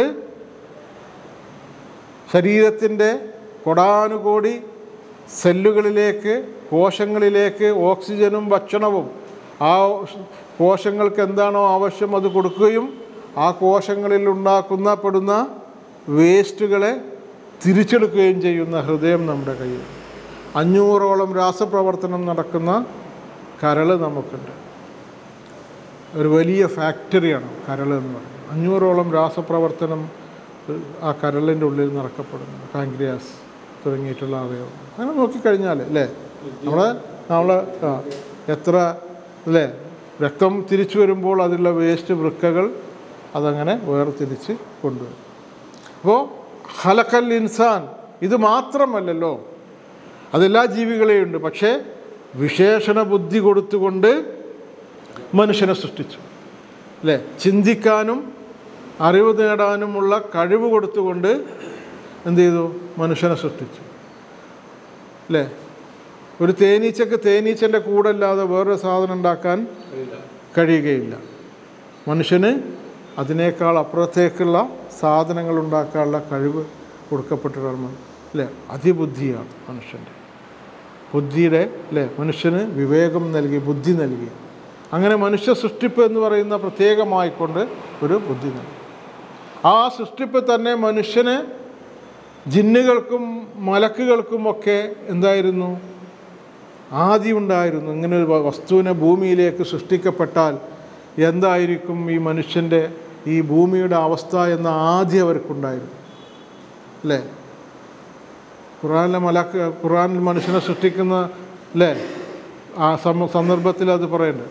Speaker 1: ശരീരത്തിൻ്റെ കൊടാനുകോടി സെല്ലുകളിലേക്ക് കോശങ്ങളിലേക്ക് ഓക്സിജനും ഭക്ഷണവും ആ കോശങ്ങൾക്ക് എന്താണോ ആവശ്യം അത് കൊടുക്കുകയും ആ കോശങ്ങളിൽ ഉണ്ടാക്കുന്ന പെടുന്ന വേസ്റ്റുകളെ തിരിച്ചെടുക്കുകയും ചെയ്യുന്ന ഹൃദയം നമ്മുടെ കയ്യിൽ അഞ്ഞൂറോളം രാസപ്രവർത്തനം നടക്കുന്ന കരൾ നമുക്കുണ്ട് ഒരു വലിയ ഫാക്ടറിയാണ് കരൾ എന്ന് പറയുന്നത് അഞ്ഞൂറോളം രാസപ്രവർത്തനം ആ കരളിൻ്റെ ഉള്ളിൽ നടക്കപ്പെടുന്നു പാങ്ക്രിയാസ് തുടങ്ങിയിട്ടുള്ള അവയവം അങ്ങനെ നോക്കിക്കഴിഞ്ഞാൽ അല്ലേ നമ്മൾ നമ്മൾ ആ എത്ര അല്ലേ രക്തം തിരിച്ചു വരുമ്പോൾ അതിലുള്ള വേസ്റ്റ് വൃക്കകൾ അതങ്ങനെ വേർതിരിച്ച് കൊണ്ടുവരും അപ്പോൾ ഹലക്കൽ ഇൻസാൻ ഇത് മാത്രമല്ലല്ലോ അതെല്ലാ ജീവികളെയും ഉണ്ട് പക്ഷേ വിശേഷണ ബുദ്ധി കൊടുത്തുകൊണ്ട് മനുഷ്യനെ സൃഷ്ടിച്ചു അല്ലേ ചിന്തിക്കാനും അറിവ് നേടാനുമുള്ള കഴിവ് കൊടുത്തുകൊണ്ട് എന്ത് ചെയ്തു മനുഷ്യനെ സൃഷ്ടിച്ചു അല്ലേ ഒരു തേനീച്ചക്ക് തേനീച്ചൻ്റെ കൂടല്ലാതെ വേറൊരു സാധനം ഉണ്ടാക്കാൻ കഴിയുകയില്ല മനുഷ്യന് അതിനേക്കാൾ അപ്പുറത്തേക്കുള്ള സാധനങ്ങൾ ഉണ്ടാക്കാനുള്ള കഴിവ് കൊടുക്കപ്പെട്ടിട്ടാണ് അല്ലേ അതിബുദ്ധിയാണ് മനുഷ്യൻ്റെ ബുദ്ധിയുടെ അല്ലേ മനുഷ്യന് വിവേകം നൽകി ബുദ്ധി നൽകി അങ്ങനെ മനുഷ്യ സൃഷ്ടിപ്പ് എന്ന് പറയുന്ന പ്രത്യേകമായിക്കൊണ്ട് ഒരു ബുദ്ധി നൽകി ആ സൃഷ്ടിപ്പ് തന്നെ മനുഷ്യന് ജിന്നുകൾക്കും മലക്കുകൾക്കും ഒക്കെ എന്തായിരുന്നു ആദ്യം ഉണ്ടായിരുന്നു ഇങ്ങനെ ഒരു വസ്തുവിനെ ഭൂമിയിലേക്ക് സൃഷ്ടിക്കപ്പെട്ടാൽ എന്തായിരിക്കും ഈ മനുഷ്യൻ്റെ ഈ ഭൂമിയുടെ അവസ്ഥ എന്ന ആദ്യം അവർക്കുണ്ടായിരുന്നു അല്ലേ ഖുറാനിലെ മലക്ക് ഖുറാനിൽ മനുഷ്യനെ സൃഷ്ടിക്കുന്ന അല്ലേ ആ സമ സന്ദർഭത്തിൽ അത് പറയണ്ട്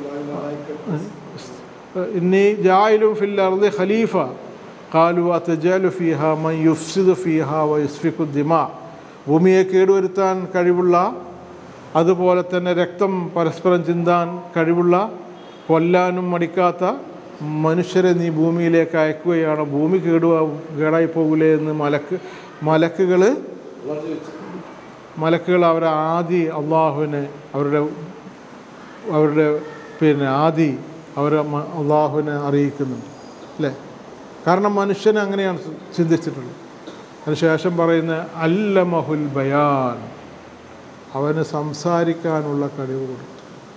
Speaker 1: ഇന്നി ജായിലും ഫിൽ അർദി ഖലീഫ കാലു അത്തജാലു ഫീഹ മൻ യുഫ്സിദു ഫീഹ വ യുസ്ഫിഖു ദിമാ ഭൂമിയെ കേടുവരുത്താൻ കഴിവുള്ള അതുപോലെ തന്നെ രക്തം പരസ്പരം ചിന്താൻ കഴിവുള്ള കൊല്ലാനും മടിക്കാത്ത മനുഷ്യരെ നീ ഭൂമിയിലേക്ക് അയക്കുകയാണ് ഭൂമി കേടുവാ കേടായി പോകില്ലേ എന്ന് മലക്ക് മലക്കുകൾ മലക്കുകൾ അവരെ ആദി അള്ളാഹുവിനെ അവരുടെ അവരുടെ പിന്നെ ആദി അവർ അള്ളാഹുവിനെ അറിയിക്കുന്നുണ്ട് അല്ലേ കാരണം മനുഷ്യൻ അങ്ങനെയാണ് ചിന്തിച്ചിട്ടുള്ളത് അതിനുശേഷം പറയുന്ന അല്ലമഹുൽ ബയാൻ അവന് സംസാരിക്കാനുള്ള കഴിവ് കൊടുത്തു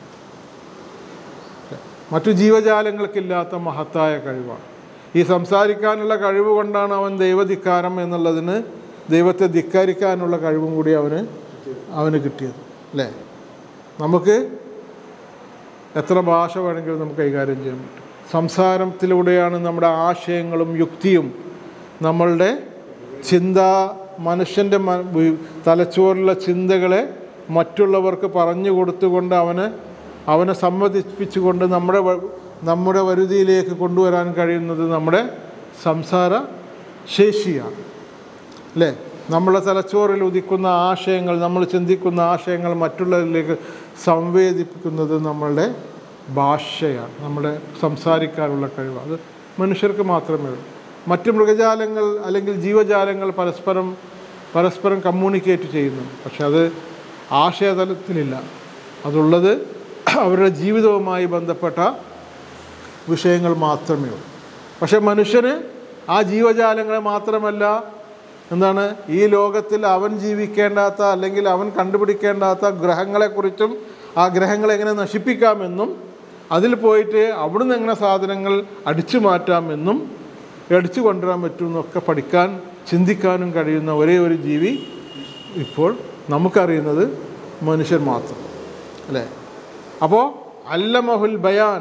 Speaker 1: മറ്റു ജീവജാലങ്ങൾക്കില്ലാത്ത മഹത്തായ കഴിവാണ് ഈ സംസാരിക്കാനുള്ള കഴിവ് കൊണ്ടാണ് അവൻ ദൈവധിക്കാരം എന്നുള്ളതിന് ദൈവത്തെ ധിക്കാരിക്കാനുള്ള കഴിവും കൂടി അവന് അവന് കിട്ടിയത് അല്ലേ നമുക്ക് എത്ര ഭാഷ വേണമെങ്കിലും നമുക്ക് കൈകാര്യം ചെയ്യാൻ പറ്റും സംസാരത്തിലൂടെയാണ് നമ്മുടെ ആശയങ്ങളും യുക്തിയും നമ്മളുടെ ചിന്ത മനുഷ്യൻ്റെ മ- വി- തലച്ചോറിലുള്ള ചിന്തകളെ മറ്റുള്ളവർക്ക് പറഞ്ഞു കൊടുത്തുകൊണ്ട് അവന് അവനെ സമ്മതിപ്പിച്ചുകൊണ്ട് നമ്മുടെ വ- നമ്മുടെ വരുതിയിലേക്ക് കൊണ്ടുവരാൻ കഴിയുന്നത് നമ്മുടെ സംസാര ശേഷിയാണ് അല്ലേ നമ്മളെ തലച്ചോറിൽ ഉദിക്കുന്ന ആശയങ്ങൾ നമ്മൾ ചിന്തിക്കുന്ന ആശയങ്ങൾ മറ്റുള്ളവരിലേക്ക് സംവേദിപ്പിക്കുന്നത് നമ്മളുടെ ഭാഷയാണ് നമ്മുടെ സംസാരിക്കാനുള്ള കഴിവ് അത് മനുഷ്യർക്ക് മാത്രമേ ഉള്ളൂ മറ്റ് മൃഗജാലങ്ങൾ അല്ലെങ്കിൽ ജീവജാലങ്ങൾ പരസ്പരം പരസ്പരം കമ്മ്യൂണിക്കേറ്റ് ചെയ്യുന്നു പക്ഷെ അത് ആശയതലത്തിലില്ല അതുള്ളത് അവരുടെ ജീവിതവുമായി ബന്ധപ്പെട്ട വിഷയങ്ങൾ മാത്രമേ ഉള്ളൂ പക്ഷെ മനുഷ്യന് ആ ജീവജാലങ്ങളെ മാത്രമല്ല എന്താണ് ഈ ലോകത്തിൽ അവൻ ജീവിക്കേണ്ടാത്ത അല്ലെങ്കിൽ അവൻ കണ്ടുപിടിക്കേണ്ടാത്ത ഗ്രഹങ്ങളെക്കുറിച്ചും ആ ഗ്രഹങ്ങളെ എങ്ങനെ നശിപ്പിക്കാമെന്നും അതിൽ പോയിട്ട് അവിടുന്ന് എങ്ങനെ സാധനങ്ങൾ അടിച്ചു മാറ്റാമെന്നും അടിച്ചു കൊണ്ടുവരാൻ പറ്റുമെന്നൊക്കെ പഠിക്കാൻ ചിന്തിക്കാനും കഴിയുന്ന ഒരേ ഒരു ജീവി ഇപ്പോൾ നമുക്കറിയുന്നത് മനുഷ്യൻ മാത്രം അല്ലേ അപ്പോൾ അല്ലമഹുൽ ബയാൻ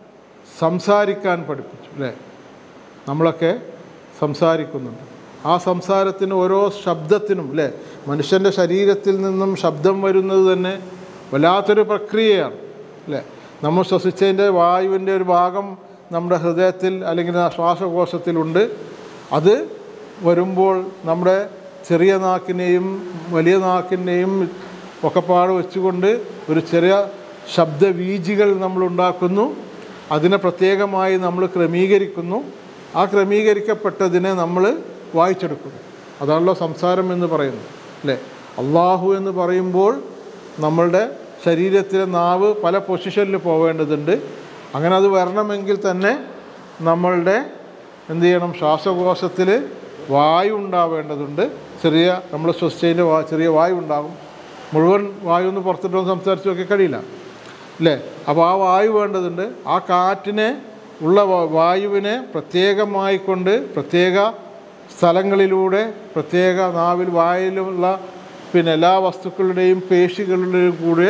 Speaker 1: സംസാരിക്കാൻ പഠിപ്പിച്ചു അല്ലേ നമ്മളൊക്കെ സംസാരിക്കുന്നുണ്ട് ആ സംസാരത്തിന് ഓരോ ശബ്ദത്തിനും അല്ലേ മനുഷ്യൻ്റെ ശരീരത്തിൽ നിന്നും ശബ്ദം വരുന്നത് തന്നെ വല്ലാത്തൊരു പ്രക്രിയയാണ് അല്ലേ നമ്മൾ ശ്വസിച്ചതിൻ്റെ വായുവിൻ്റെ ഒരു ഭാഗം നമ്മുടെ ഹൃദയത്തിൽ അല്ലെങ്കിൽ ആ ശ്വാസകോശത്തിലുണ്ട് അത് വരുമ്പോൾ നമ്മുടെ ചെറിയ നാക്കിനെയും വലിയ നാക്കിനെയും ഒക്കെപ്പാട് വെച്ചുകൊണ്ട് ഒരു ചെറിയ ശബ്ദവീജികൾ നമ്മൾ ഉണ്ടാക്കുന്നു അതിനെ പ്രത്യേകമായി നമ്മൾ ക്രമീകരിക്കുന്നു ആ ക്രമീകരിക്കപ്പെട്ടതിനെ നമ്മൾ വായിച്ചെടുക്കുന്നു അതാണല്ലോ സംസാരം എന്ന് പറയുന്നത് അല്ലേ അള്ളാഹു എന്ന് പറയുമ്പോൾ നമ്മളുടെ ശരീരത്തിലെ നാവ് പല പൊസിഷനിൽ പോവേണ്ടതുണ്ട് അങ്ങനെ അത് വരണമെങ്കിൽ തന്നെ നമ്മളുടെ എന്ത് ചെയ്യണം ശ്വാസകോശത്തിൽ വായു ഉണ്ടാവേണ്ടതുണ്ട് ചെറിയ നമ്മൾ ശ്വസിച്ചതിൻ്റെ വാ ചെറിയ വായു ഉണ്ടാകും മുഴുവൻ വായു ഒന്ന് പുറത്തിട്ടൊന്നും സംസാരിച്ചു നോക്കി കഴിയില്ല അല്ലേ അപ്പോൾ ആ വായു വേണ്ടതുണ്ട് ആ കാറ്റിനെ ഉള്ള വാ- വായുവിനെ പ്രത്യേകമായി കൊണ്ട് പ്രത്യേക സ്ഥലങ്ങളിലൂടെ പ്രത്യേക നാവിൽ വായിലുള്ള പിന്നെ എല്ലാ വസ്തുക്കളുടെയും പേശികളുടെയും കൂടെ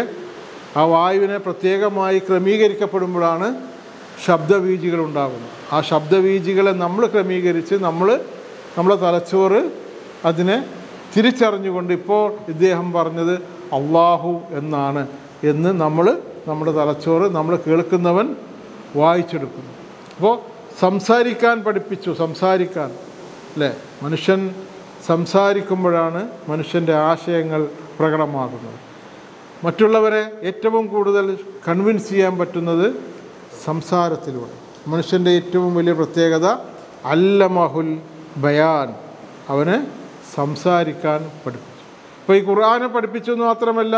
Speaker 1: ആ വായുവിനെ പ്രത്യേകമായി ക്രമീകരിക്കപ്പെടുമ്പോഴാണ് ശബ്ദവീജികൾ ഉണ്ടാകുന്നത് ആ ശബ്ദവീജികളെ നമ്മൾ ക്രമീകരിച്ച് നമ്മൾ നമ്മളെ തലച്ചോറ് അതിനെ തിരിച്ചറിഞ്ഞുകൊണ്ട് ഇപ്പോൾ ഇദ്ദേഹം പറഞ്ഞത് അള്ളാഹു എന്നാണ് എന്ന് നമ്മൾ നമ്മുടെ തലച്ചോറ് നമ്മൾ കേൾക്കുന്നവൻ വായിച്ചെടുക്കുന്നു അപ്പോൾ സംസാരിക്കാൻ പഠിപ്പിച്ചു സംസാരിക്കാൻ അല്ലേ മനുഷ്യൻ സംസാരിക്കുമ്പോഴാണ് മനുഷ്യൻ്റെ ആശയങ്ങൾ പ്രകടമാകുന്നത് മറ്റുള്ളവരെ ഏറ്റവും കൂടുതൽ കൺവിൻസ് ചെയ്യാൻ പറ്റുന്നത് സംസാരത്തിലൂടെ മനുഷ്യൻ്റെ ഏറ്റവും വലിയ പ്രത്യേകത അല്ലമഹുൽ ബയാൻ അവന് സംസാരിക്കാൻ പഠിപ്പിച്ചു അപ്പോൾ ഈ ഖുർആനെ പഠിപ്പിച്ചു എന്ന് മാത്രമല്ല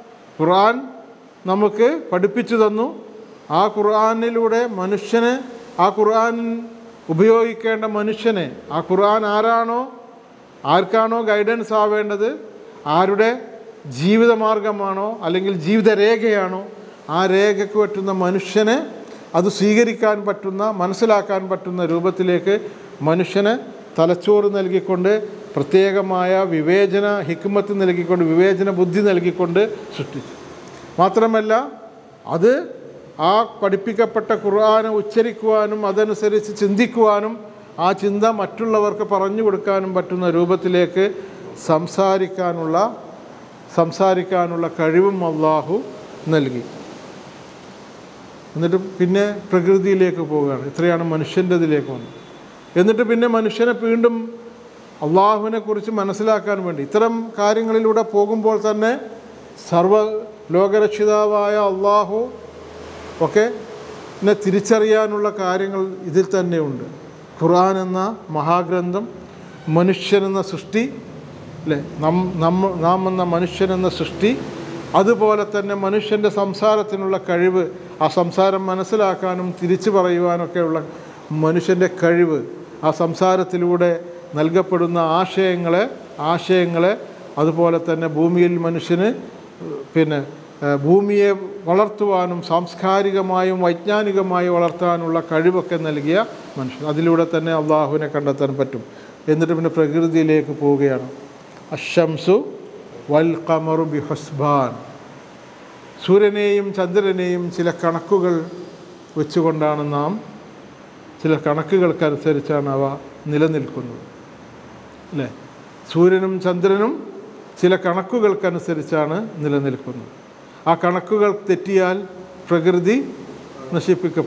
Speaker 1: ഖുർആൻ നമുക്ക് പഠിപ്പിച്ചു തന്നു ആ ഖുർആനിലൂടെ മനുഷ്യന് ആ ഖുർആൻ ഉപയോഗിക്കേണ്ട മനുഷ്യനെ ആ ഖുർആൻ ആരാണോ ആർക്കാണോ ഗൈഡൻസ് ആവേണ്ടത് ആരുടെ ജീവിതമാർഗമാണോ അല്ലെങ്കിൽ ജീവിതരേഖയാണോ ആ രേഖയ്ക്ക് പറ്റുന്ന മനുഷ്യനെ അത് സ്വീകരിക്കാൻ പറ്റുന്ന മനസ്സിലാക്കാൻ പറ്റുന്ന രൂപത്തിലേക്ക് മനുഷ്യന് തലച്ചോറ് നൽകിക്കൊണ്ട് പ്രത്യേകമായ വിവേചന ഹിക്മത്ത് നൽകിക്കൊണ്ട് വിവേചന ബുദ്ധി നൽകിക്കൊണ്ട് സൃഷ്ടിച്ചു മാത്രമല്ല അത് ആ പഠിപ്പിക്കപ്പെട്ട ഖുർആനെ ഉച്ചരിക്കുവാനും അതനുസരിച്ച് ചിന്തിക്കുവാനും ആ ചിന്ത മറ്റുള്ളവർക്ക് പറഞ്ഞു കൊടുക്കാനും പറ്റുന്ന രൂപത്തിലേക്ക് സംസാരിക്കാനുള്ള സംസാരിക്കാനുള്ള കഴിവും അള്ളാഹു നൽകി എന്നിട്ട് പിന്നെ പ്രകൃതിയിലേക്ക് പോവുകയാണ് ഇത്രയാണ് മനുഷ്യൻ്റെ ഇതിലേക്ക് വന്നത് എന്നിട്ട് പിന്നെ മനുഷ്യനെ വീണ്ടും അള്ളാഹുവിനെ കുറിച്ച് മനസ്സിലാക്കാൻ വേണ്ടി ഇത്തരം കാര്യങ്ങളിലൂടെ പോകുമ്പോൾ തന്നെ സർവ ലോകരക്ഷിതാവായ അള്ളാഹു ഒക്കെ നെ തിരിച്ചറിയാനുള്ള കാര്യങ്ങൾ ഇതിൽ തന്നെയുണ്ട് ഖുർആൻ എന്ന മഹാഗ്രന്ഥം മനുഷ്യനെന്ന സൃഷ്ടി അല്ലേ നം നമ്മ നാം എന്ന മനുഷ്യനെന്ന സൃഷ്ടി അതുപോലെ തന്നെ മനുഷ്യൻ്റെ സംസാരത്തിനുള്ള കഴിവ് ആ സംസാരം മനസ്സിലാക്കാനും തിരിച്ചു പറയുവാനൊക്കെയുള്ള മനുഷ്യൻ്റെ കഴിവ് ആ സംസാരത്തിലൂടെ നൽകപ്പെടുന്ന ആശയങ്ങളെ ആശയങ്ങളെ അതുപോലെ തന്നെ ഭൂമിയിൽ മനുഷ്യന് പിന്നെ ഏഹ്, ഭൂമിയെ വളർത്തുവാനും സാംസ്കാരികമായും വൈജ്ഞാനികമായും വളർത്താനുള്ള കഴിവൊക്കെ നൽകിയ മനുഷ്യൻ അതിലൂടെ തന്നെ അള്ളാഹുവിനെ കണ്ടെത്താൻ പറ്റും എന്നിട്ട് പിന്നെ പ്രകൃതിയിലേക്ക് പോവുകയാണ് അഷംസു വൽ ഖമറു ബി ഹസ്ബാൻ സൂര്യനെയും ചന്ദ്രനെയും ചില കണക്കുകൾ വെച്ചുകൊണ്ടാണ് നാം ചില കണക്കുകൾക്കനുസരിച്ചാണ് അവ നിലനിൽക്കുന്നത് അല്ലേ സൂര്യനും ചന്ദ്രനും ചില കണക്കുകൾക്കനുസരിച്ചാണ് നിലനിൽക്കുന്നത് ആ കണക്കുകൾ തെറ്റിയാൽ പ്രകൃതി നശിപ്പിക്കപ്പെടും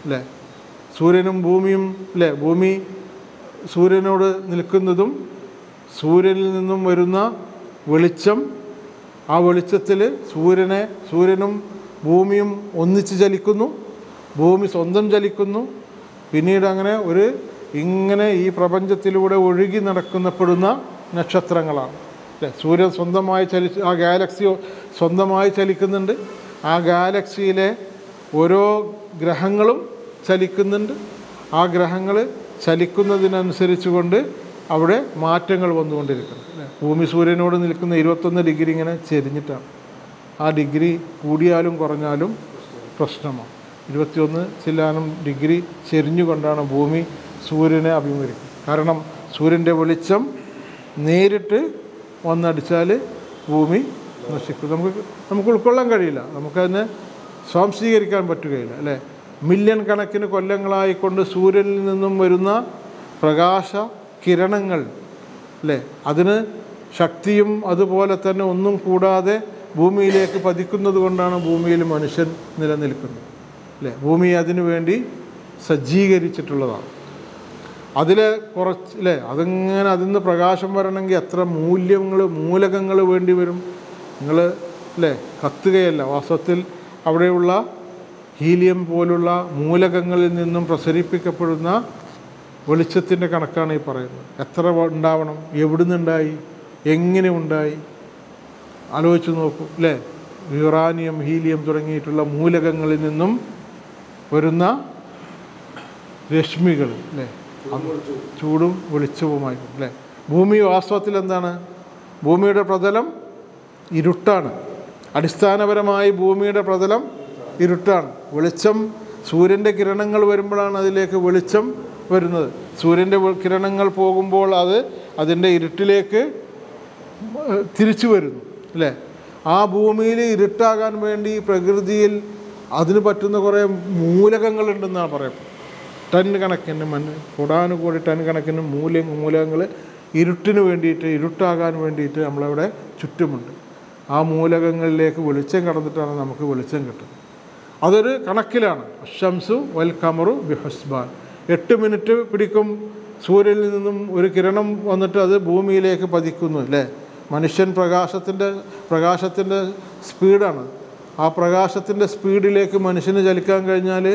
Speaker 1: അല്ലേ സൂര്യനും ഭൂമിയും അല്ലേ ഭൂമി സൂര്യനോട് നിൽക്കുന്നതും സൂര്യനിൽ നിന്നും വരുന്ന വെളിച്ചം ആ വെളിച്ചത്തിൽ സൂര്യനെ സൂര്യനും ഭൂമിയും ഒന്നിച്ച് ചലിക്കുന്നു ഭൂമി സ്വന്തം ചലിക്കുന്നു പിന്നീട് അങ്ങനെ ഒരു ഇങ്ങനെ ഈ പ്രപഞ്ചത്തിലൂടെ ഒഴുകി നടക്കുന്നപ്പെടുന്ന നക്ഷത്രങ്ങളാണ് അല്ലേ സൂര്യൻ സ്വന്തമായി ചലിച്ച് ആ ഗാലക്സി സ്വന്തമായി ചലിക്കുന്നുണ്ട് ആ ഗാലക്സിയിലെ ഓരോ ഗ്രഹങ്ങളും ചലിക്കുന്നുണ്ട് ആ ഗ്രഹങ്ങൾ ചലിക്കുന്നതിനനുസരിച്ച് കൊണ്ട് അവിടെ മാറ്റങ്ങൾ വന്നുകൊണ്ടിരിക്കുന്നു അല്ലേ ഭൂമി സൂര്യനോട് നിൽക്കുന്ന ഇരുപത്തൊന്ന് ഡിഗ്രി ഇങ്ങനെ ചെരിഞ്ഞിട്ടാണ് ആ ഡിഗ്രി കൂടിയാലും കുറഞ്ഞാലും പ്രശ്നമാണ് ഇരുപത്തിയൊന്ന് ചില്ലാനും ഡിഗ്രി ചെരിഞ്ഞുകൊണ്ടാണ് ഭൂമി സൂര്യനെ അഭിമുഖീകരിക്കുന്നത് കാരണം സൂര്യൻ്റെ വെളിച്ചം നേരിട്ട് വന്നടിച്ചാൽ ഭൂമി നശിക്കും നമുക്ക് നമുക്ക് ഉൾക്കൊള്ളാൻ കഴിയില്ല നമുക്കതിനെ സ്വാംശീകരിക്കാൻ പറ്റുകയില്ല അല്ലേ മില്യൺ കണക്കിന് കൊല്ലങ്ങളായിക്കൊണ്ട് സൂര്യനിൽ നിന്നും വരുന്ന പ്രകാശ കിരണങ്ങൾ അല്ലേ അതിന് ശക്തിയും അതുപോലെ തന്നെ ഒന്നും കൂടാതെ ഭൂമിയിലേക്ക് പതിക്കുന്നത് കൊണ്ടാണ് ഭൂമിയിൽ മനുഷ്യൻ നിലനിൽക്കുന്നത് അല്ലേ ഭൂമി അതിനു വേണ്ടി സജ്ജീകരിച്ചിട്ടുള്ളതാണ് അതിൽ കുറച്ച് അല്ലേ അതിങ്ങനെ അതിൽ നിന്ന് പ്രകാശം വരണമെങ്കിൽ എത്ര മൂല്യങ്ങൾ മൂലകങ്ങൾ വേണ്ടി വരും നിങ്ങൾ അല്ലേ കത്തുകയല്ല വാസ്തവത്തിൽ അവിടെയുള്ള ഹീലിയം പോലുള്ള മൂലകങ്ങളിൽ നിന്നും പ്രസരിപ്പിക്കപ്പെടുന്ന വെളിച്ചത്തിൻ്റെ കണക്കാണ് ഈ പറയുന്നത് എത്ര വ- ഉണ്ടാവണം എവിടുന്നുണ്ടായി എങ്ങനെ ഉണ്ടായി ആലോചിച്ച് നോക്കൂ അല്ലേ യുറാനിയം ഹീലിയം തുടങ്ങിയിട്ടുള്ള മൂലകങ്ങളിൽ നിന്നും വരുന്ന രശ്മികൾ അല്ലേ അത് ചൂടും വെളിച്ചവുമായി അല്ലേ ഭൂമി വാസ്തവത്തിൽ എന്താണ് ഭൂമിയുടെ പ്രതലം ഇരുട്ടാണ് അടിസ്ഥാനപരമായി ഭൂമിയുടെ പ്രതലം ഇരുട്ടാണ് വെളിച്ചം സൂര്യൻ്റെ കിരണങ്ങൾ വരുമ്പോഴാണ് അതിലേക്ക് വെളിച്ചം വരുന്നത് സൂര്യൻ്റെ വെ- കിരണങ്ങൾ പോകുമ്പോൾ അത് അതിൻ്റെ ഇരുട്ടിലേക്ക് ഏഹ് തിരിച്ചു വരുന്നു അല്ലേ ആ ഭൂമിയിൽ ഇരുട്ടാകാൻ വേണ്ടി പ്രകൃതിയിൽ അതിന് പറ്റുന്ന കുറേ മൂലകങ്ങളുണ്ടെന്നാണ് പറയപ്പെടുന്നത് ടൺ കണക്കിന് മണ്ണ് കൂടാനുകൂടി ടൺ കണക്കിന് മൂല മൂലകങ്ങൾ ഇരുട്ടിന് വേണ്ടിയിട്ട് ഇരുട്ടാകാൻ വേണ്ടിയിട്ട് നമ്മളവിടെ ചുറ്റുമുണ്ട് ആ മൂലകങ്ങളിലേക്ക് വെളിച്ചം കടന്നിട്ടാണ് നമുക്ക് വെളിച്ചം കിട്ടുന്നത് അതൊരു കണക്കിലാണ് ഷംസു വൽ കമറു ബിഹസ്ബാൻ എട്ട് മിനിറ്റ് പിടിക്കും സൂര്യനിൽ നിന്നും ഒരു കിരണം വന്നിട്ട് അത് ഭൂമിയിലേക്ക് പതിക്കുന്നു അല്ലേ മനുഷ്യൻ പ്രകാശത്തിൻ്റെ പ്രകാശത്തിൻ്റെ സ്പീഡാണ് ആ പ്രകാശത്തിൻ്റെ സ്പീഡിലേക്ക് മനുഷ്യന് ചലിക്കാൻ കഴിഞ്ഞാൽ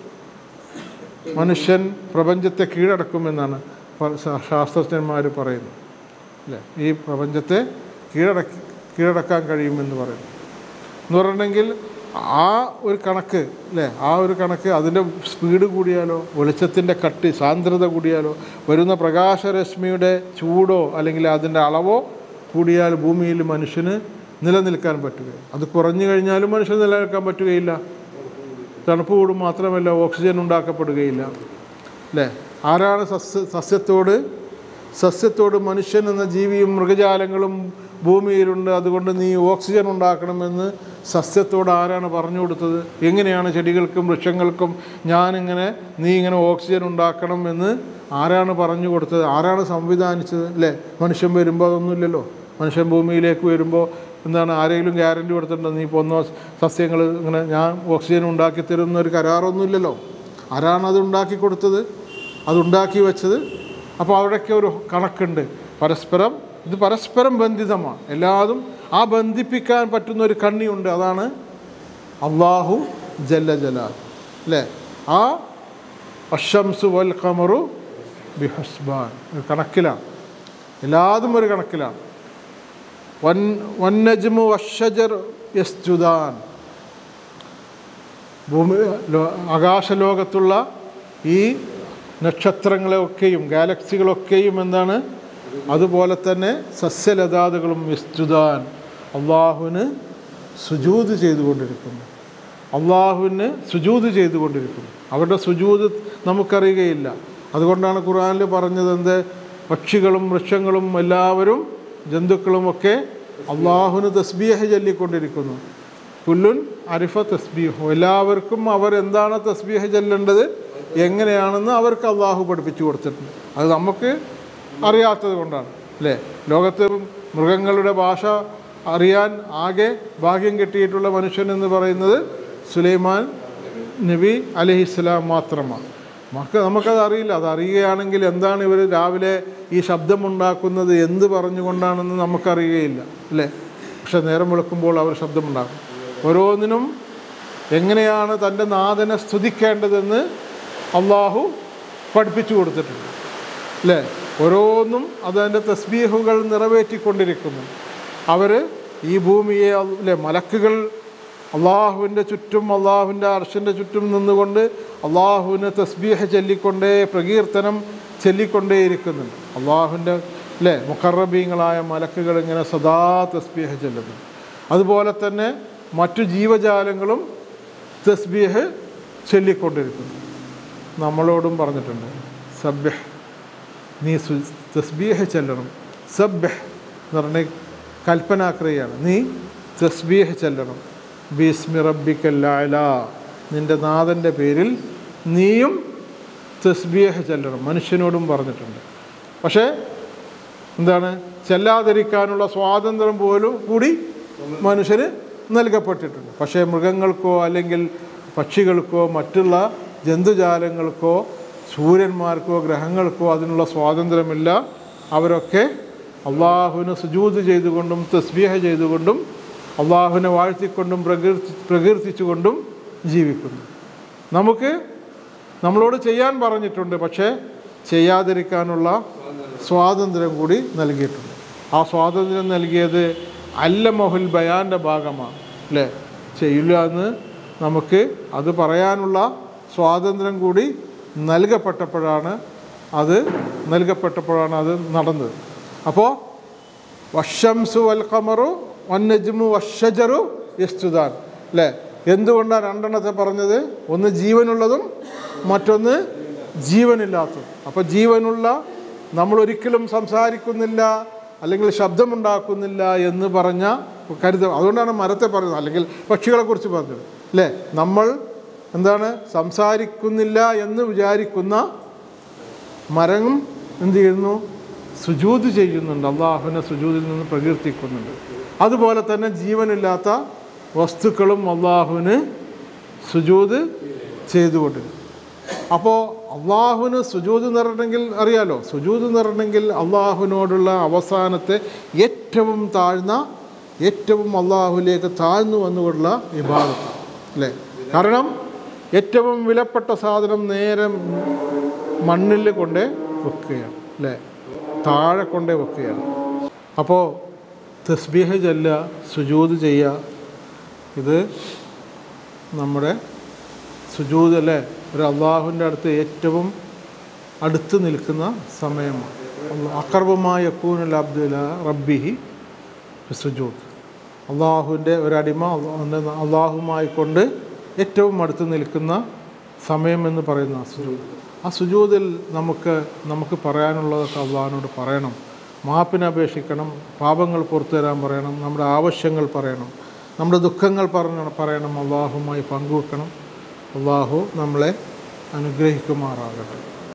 Speaker 1: മനുഷ്യൻ പ്രപഞ്ചത്തെ കീഴടക്കുമെന്നാണ് പ- ശാ- ശാസ്ത്രജ്ഞന്മാർ പറയുന്നത് അല്ലേ ഈ പ്രപഞ്ചത്തെ കീഴടക്കി കീഴടക്കാൻ കഴിയുമെന്ന് പറയുന്നു എന്ന് പറഞ്ഞിട്ടുണ്ടെങ്കിൽ ആ ഒരു കണക്ക് അല്ലേ ആ ഒരു കണക്ക് അതിൻ്റെ സ്പീഡ് കൂടിയാലോ വെളിച്ചത്തിൻ്റെ കട്ടി സാന്ദ്രത കൂടിയാലോ വരുന്ന പ്രകാശരശ്മിയുടെ ചൂടോ അല്ലെങ്കിൽ അതിൻ്റെ അളവോ കൂടിയാൽ ഭൂമിയിൽ മനുഷ്യന് നിലനിൽക്കാൻ പറ്റുകയില്ല അത് കുറഞ്ഞു കഴിഞ്ഞാലും മനുഷ്യന് നിലനിൽക്കാൻ പറ്റുകയില്ല തണുപ്പ് കൂടും മാത്രമല്ല ഓക്സിജൻ ഉണ്ടാക്കപ്പെടുകയില്ല അല്ലേ ആരാണ് സസ്യ സസ്യത്തോട് സസ്യത്തോട് മനുഷ്യൻ എന്ന ജീവിയും മൃഗജാലങ്ങളും ഭൂമിയിലുണ്ട് അതുകൊണ്ട് നീ ഓക്സിജൻ ഉണ്ടാക്കണമെന്ന് സസ്യത്തോട് ആരാണ് പറഞ്ഞു കൊടുത്തത് എങ്ങനെയാണ് ചെടികൾക്കും വൃക്ഷങ്ങൾക്കും ഞാനിങ്ങനെ നീ ഇങ്ങനെ ഓക്സിജൻ ഉണ്ടാക്കണം എന്ന് ആരാണ് പറഞ്ഞു കൊടുത്തത് ആരാണ് സംവിധാനിച്ചത് അല്ലേ മനുഷ്യൻ വരുമ്പോൾ അതൊന്നുമില്ലല്ലോ മനുഷ്യൻ ഭൂമിയിലേക്ക് വരുമ്പോൾ എന്താണ് ആരെങ്കിലും ഗ്യാരണ്ടി കൊടുത്തിട്ടുണ്ടോ നീ പോന്ന സസ്യങ്ങൾ ഇങ്ങനെ ഞാൻ ഓക്സിജൻ ഉണ്ടാക്കി തരുന്ന ഒരു കരാറൊന്നുമില്ലല്ലോ ആരാണ് അത് ഉണ്ടാക്കി കൊടുത്തത് അതുണ്ടാക്കി വെച്ചത് അപ്പോൾ അവിടെയൊക്കെ ഒരു കണക്കുണ്ട് പരസ്പരം ഇത് പരസ്പരം ബന്ധിതമാണ് എല്ലാതും ആ ബന്ധിപ്പിക്കാൻ പറ്റുന്ന ഒരു കണ്ണിയുണ്ട് അതാണ് അള്ളാഹു ജല്ല ജലാൽ അല്ലേ ആ അഷംസു വൽ ഖമറു ബിഹസ്ബാൻ ഒരു കണക്കിലാണ് എല്ലാതും ഒരു കണക്കിലാണ് വൻ വന്നജ്മു വഷജർ യസ്ജുദാൻ ഭൂമി ലോ- ആകാശലോകത്തുള്ള ഈ നക്ഷത്രങ്ങളെയൊക്കെയും ഗാലക്സികളൊക്കെയും എന്താണ് അതുപോലെ തന്നെ സസ്യലതാതുകളും യസ്ജുദാൻ അള്ളാഹുവിന് സുജൂത് ചെയ്തുകൊണ്ടിരിക്കുന്നു അള്ളാഹുവിന് സുജൂത് ചെയ്തുകൊണ്ടിരിക്കുന്നു അവരുടെ സുജൂത് നമുക്കറിയുകയില്ല അതുകൊണ്ടാണ് ഖുർആനിൽ പറഞ്ഞത് എന്ത് പക്ഷികളും വൃക്ഷങ്ങളും എല്ലാവരും ജന്തുക്കളുമൊക്കെ അള്ളാഹുവിന് തസ്ബീഹ് ചൊല്ലിക്കൊണ്ടിരിക്കുന്നു കുല്ലുൻ അരിഫ തസ്ബീഹു എല്ലാവർക്കും അവർ എന്താണ് തസ്ബീഹ് ചെല്ലേണ്ടത് എങ്ങനെയാണെന്ന് അവർക്ക് അള്ളാഹു പഠിപ്പിച്ചു കൊടുത്തിട്ടുണ്ട് അത് നമുക്ക് അറിയാത്തത് കൊണ്ടാണ് അല്ലേ ലോകത്ത് മൃഗങ്ങളുടെ ഭാഷ അറിയാൻ ആകെ ഭാഗ്യം കിട്ടിയിട്ടുള്ള മനുഷ്യൻ എന്ന് പറയുന്നത് സുലൈമാൻ നബി അലഹിസ്ലാം മാത്രമാണ് നമുക്ക് നമുക്കത് അറിയില്ല അത് അറിയുകയാണെങ്കിൽ എന്താണ് ഇവർ രാവിലെ ഈ ശബ്ദമുണ്ടാക്കുന്നത് എന്ത് പറഞ്ഞുകൊണ്ടാണെന്ന് നമുക്കറിയുകയില്ല അല്ലേ പക്ഷെ നേരം വെളുക്കുമ്പോൾ അവർ ശബ്ദമുണ്ടാക്കും ഓരോന്നിനും എങ്ങനെയാണ് തൻ്റെ നാഥനെ സ്തുതിക്കേണ്ടതെന്ന് അള്ളാഹു പഠിപ്പിച്ചു കൊടുത്തിട്ടുണ്ട് അല്ലേ ഓരോന്നും അതതിൻ്റെ തസ്ബീഹുകൾ നിറവേറ്റിക്കൊണ്ടിരിക്കുന്നു അവർ ഈ ഭൂമിയെ അല്ലേ മലക്കുകൾ അള്ളാഹുവിൻ്റെ ചുറ്റും അള്ളാഹുവിൻ്റെ അർഷിൻ്റെ ചുറ്റും നിന്നുകൊണ്ട് അള്ളാഹുവിന് തസ്ബീഹ ചൊല്ലിക്കൊണ്ടേ പ്രകീർത്തനം ചൊല്ലിക്കൊണ്ടേയിരിക്കുന്നുണ്ട് അള്ളാഹുവിൻ്റെ അല്ലേ മുഖറബീങ്ങളായ മലക്കുകൾ ഇങ്ങനെ സദാ തസ്ബീഹ ചെല്ലുന്നു അതുപോലെ തന്നെ മറ്റു ജീവജാലങ്ങളും തസ്ബീഹ് ചൊല്ലിക്കൊണ്ടിരിക്കുന്നു നമ്മളോടും പറഞ്ഞിട്ടുണ്ട് സബ്യഹ് നീ സു തസ്ബീഹ് ചെല്ലണം സബ്യഹ് എന്ന് പറഞ്ഞ കൽപ്പനാക്രിയയാണ് നീ തസ്ബീഹ് ചെല്ലണം ബിസ്മി റബ്ബിക്കല്ലാല നിൻ്റെ നാഥൻ്റെ പേരിൽ നീയും തസ്ബീഹ് ചെല്ലണം മനുഷ്യനോടും പറഞ്ഞിട്ടുണ്ട് പക്ഷേ എന്താണ് ചെല്ലാതിരിക്കാനുള്ള സ്വാതന്ത്ര്യം പോലും കൂടി മനുഷ്യന് നൽകപ്പെട്ടിട്ടുണ്ട് പക്ഷേ മൃഗങ്ങൾക്കോ അല്ലെങ്കിൽ പക്ഷികൾക്കോ മറ്റുള്ള ജന്തുജാലങ്ങൾക്കോ സൂര്യന്മാർക്കോ ഗ്രഹങ്ങൾക്കോ അതിനുള്ള സ്വാതന്ത്ര്യമില്ല അവരൊക്കെ അള്ളാഹുവിന് സുജൂത് ചെയ്തുകൊണ്ടും തസ്ബീഹ ചെയ്തുകൊണ്ടും അള്ളാഹുവിനെ വാഴ്ത്തിക്കൊണ്ടും പ്രകീർത്തി പ്രകീർത്തിച്ചുകൊണ്ടും ജീവിക്കുന്നു നമുക്ക് നമ്മളോട് ചെയ്യാൻ പറഞ്ഞിട്ടുണ്ട് പക്ഷേ ചെയ്യാതിരിക്കാനുള്ള സ്വാതന്ത്ര്യം കൂടി നൽകിയിട്ടുണ്ട് ആ സ്വാതന്ത്ര്യം നൽകിയത് അല്ല മൊഹുൽ ബയാൻ്റെ ഭാഗമാണ് അല്ലേ ചെയ്യില്ല എന്ന് നമുക്ക് അത് പറയാനുള്ള സ്വാതന്ത്ര്യം കൂടി നൽകപ്പെട്ടപ്പോഴാണ് അത് നൽകപ്പെട്ടപ്പോഴാണ് അത് നടന്നത് അപ്പോൾ വഷംസു വൽ ഖമറു വന്നജ്മു വഷജറു യസ്തുദാൻ അല്ലേ എന്തുകൊണ്ടാണ് രണ്ടെണ്ണത്തെ പറഞ്ഞത് ഒന്ന് ജീവനുള്ളതും മറ്റൊന്ന് ജീവനില്ലാത്തതും അപ്പോൾ ജീവനുള്ള നമ്മൾ ഒരിക്കലും സംസാരിക്കുന്നില്ല അല്ലെങ്കിൽ ശബ്ദമുണ്ടാക്കുന്നില്ല എന്ന് പറഞ്ഞ കരുത അതുകൊണ്ടാണ് മരത്തെ പറയുന്നത് അല്ലെങ്കിൽ പക്ഷികളെക്കുറിച്ച് പറഞ്ഞത് അല്ലേ നമ്മൾ എന്താണ് സംസാരിക്കുന്നില്ല എന്ന് വിചാരിക്കുന്ന മരം എന്ത് ചെയ്യുന്നു സുജൂത് ചെയ്യുന്നുണ്ട് അള്ളാഹുവിനെ സുജൂതിൽ നിന്ന് പ്രകീർത്തിക്കുന്നുണ്ട് അതുപോലെ തന്നെ ജീവനില്ലാത്ത വസ്തുക്കളും അള്ളാഹുവിന് സുജൂത് ചെയ്തുകൊണ്ടിരിക്കും അപ്പോൾ അള്ളാഹുവിന് സുജൂത് നിറണമെങ്കിൽ അറിയാലോ സുജൂത് നിറണമെങ്കിൽ അള്ളാഹുവിനോടുള്ള അവസാനത്തെ ഏറ്റവും താഴ്ന്ന ഏറ്റവും അള്ളാഹുവിലേക്ക് താഴ്ന്നു വന്നുകൊണ്ടുള്ള വിഭാഗത്ത് അല്ലേ കാരണം ഏറ്റവും വിലപ്പെട്ട സാധനം നേരെ മണ്ണിൽ കൊണ്ടേ വെക്കുകയാണ് അല്ലേ താഴെ കൊണ്ടേ വെക്കുകയാണ് അപ്പോൾ തസ്ബീഹ ചെല്ലുക സുജൂത് ചെയ്യുക ഇത് നമ്മുടെ സുജൂത് അല്ലേ ഒരു അള്ളാഹുവിൻ്റെ അടുത്ത് ഏറ്റവും അടുത്ത് നിൽക്കുന്ന സമയമാണ് അക്കർബമായ യക്കൂനുൽ അബ്ദുല റബ്ബിഹി സുജൂത് അള്ളാഹുവിൻ്റെ ഒരടിമ അള്ളാഹുവിൻ്റെ അള്ളാഹുമായി കൊണ്ട് ഏറ്റവും അടുത്ത് നിൽക്കുന്ന സമയം എന്ന് പറയുന്ന ആ സുജൂത് ആ സുജൂതിൽ നമുക്ക് നമുക്ക് പറയാനുള്ളതൊക്കെ അള്ളാഹിനോട് പറയണം മാപ്പിന് അപേക്ഷിക്കണം പാപങ്ങൾ പുറത്തു തരാൻ പറയണം നമ്മുടെ ആവശ്യങ്ങൾ പറയണം നമ്മുടെ ദുഃഖങ്ങൾ പറഞ്ഞ പറയണം അള്ളാഹുമായി പങ്കുവെക്കണം അള്ളാഹു നമ്മളെ അനുഗ്രഹിക്കുമാറാകട്ടെ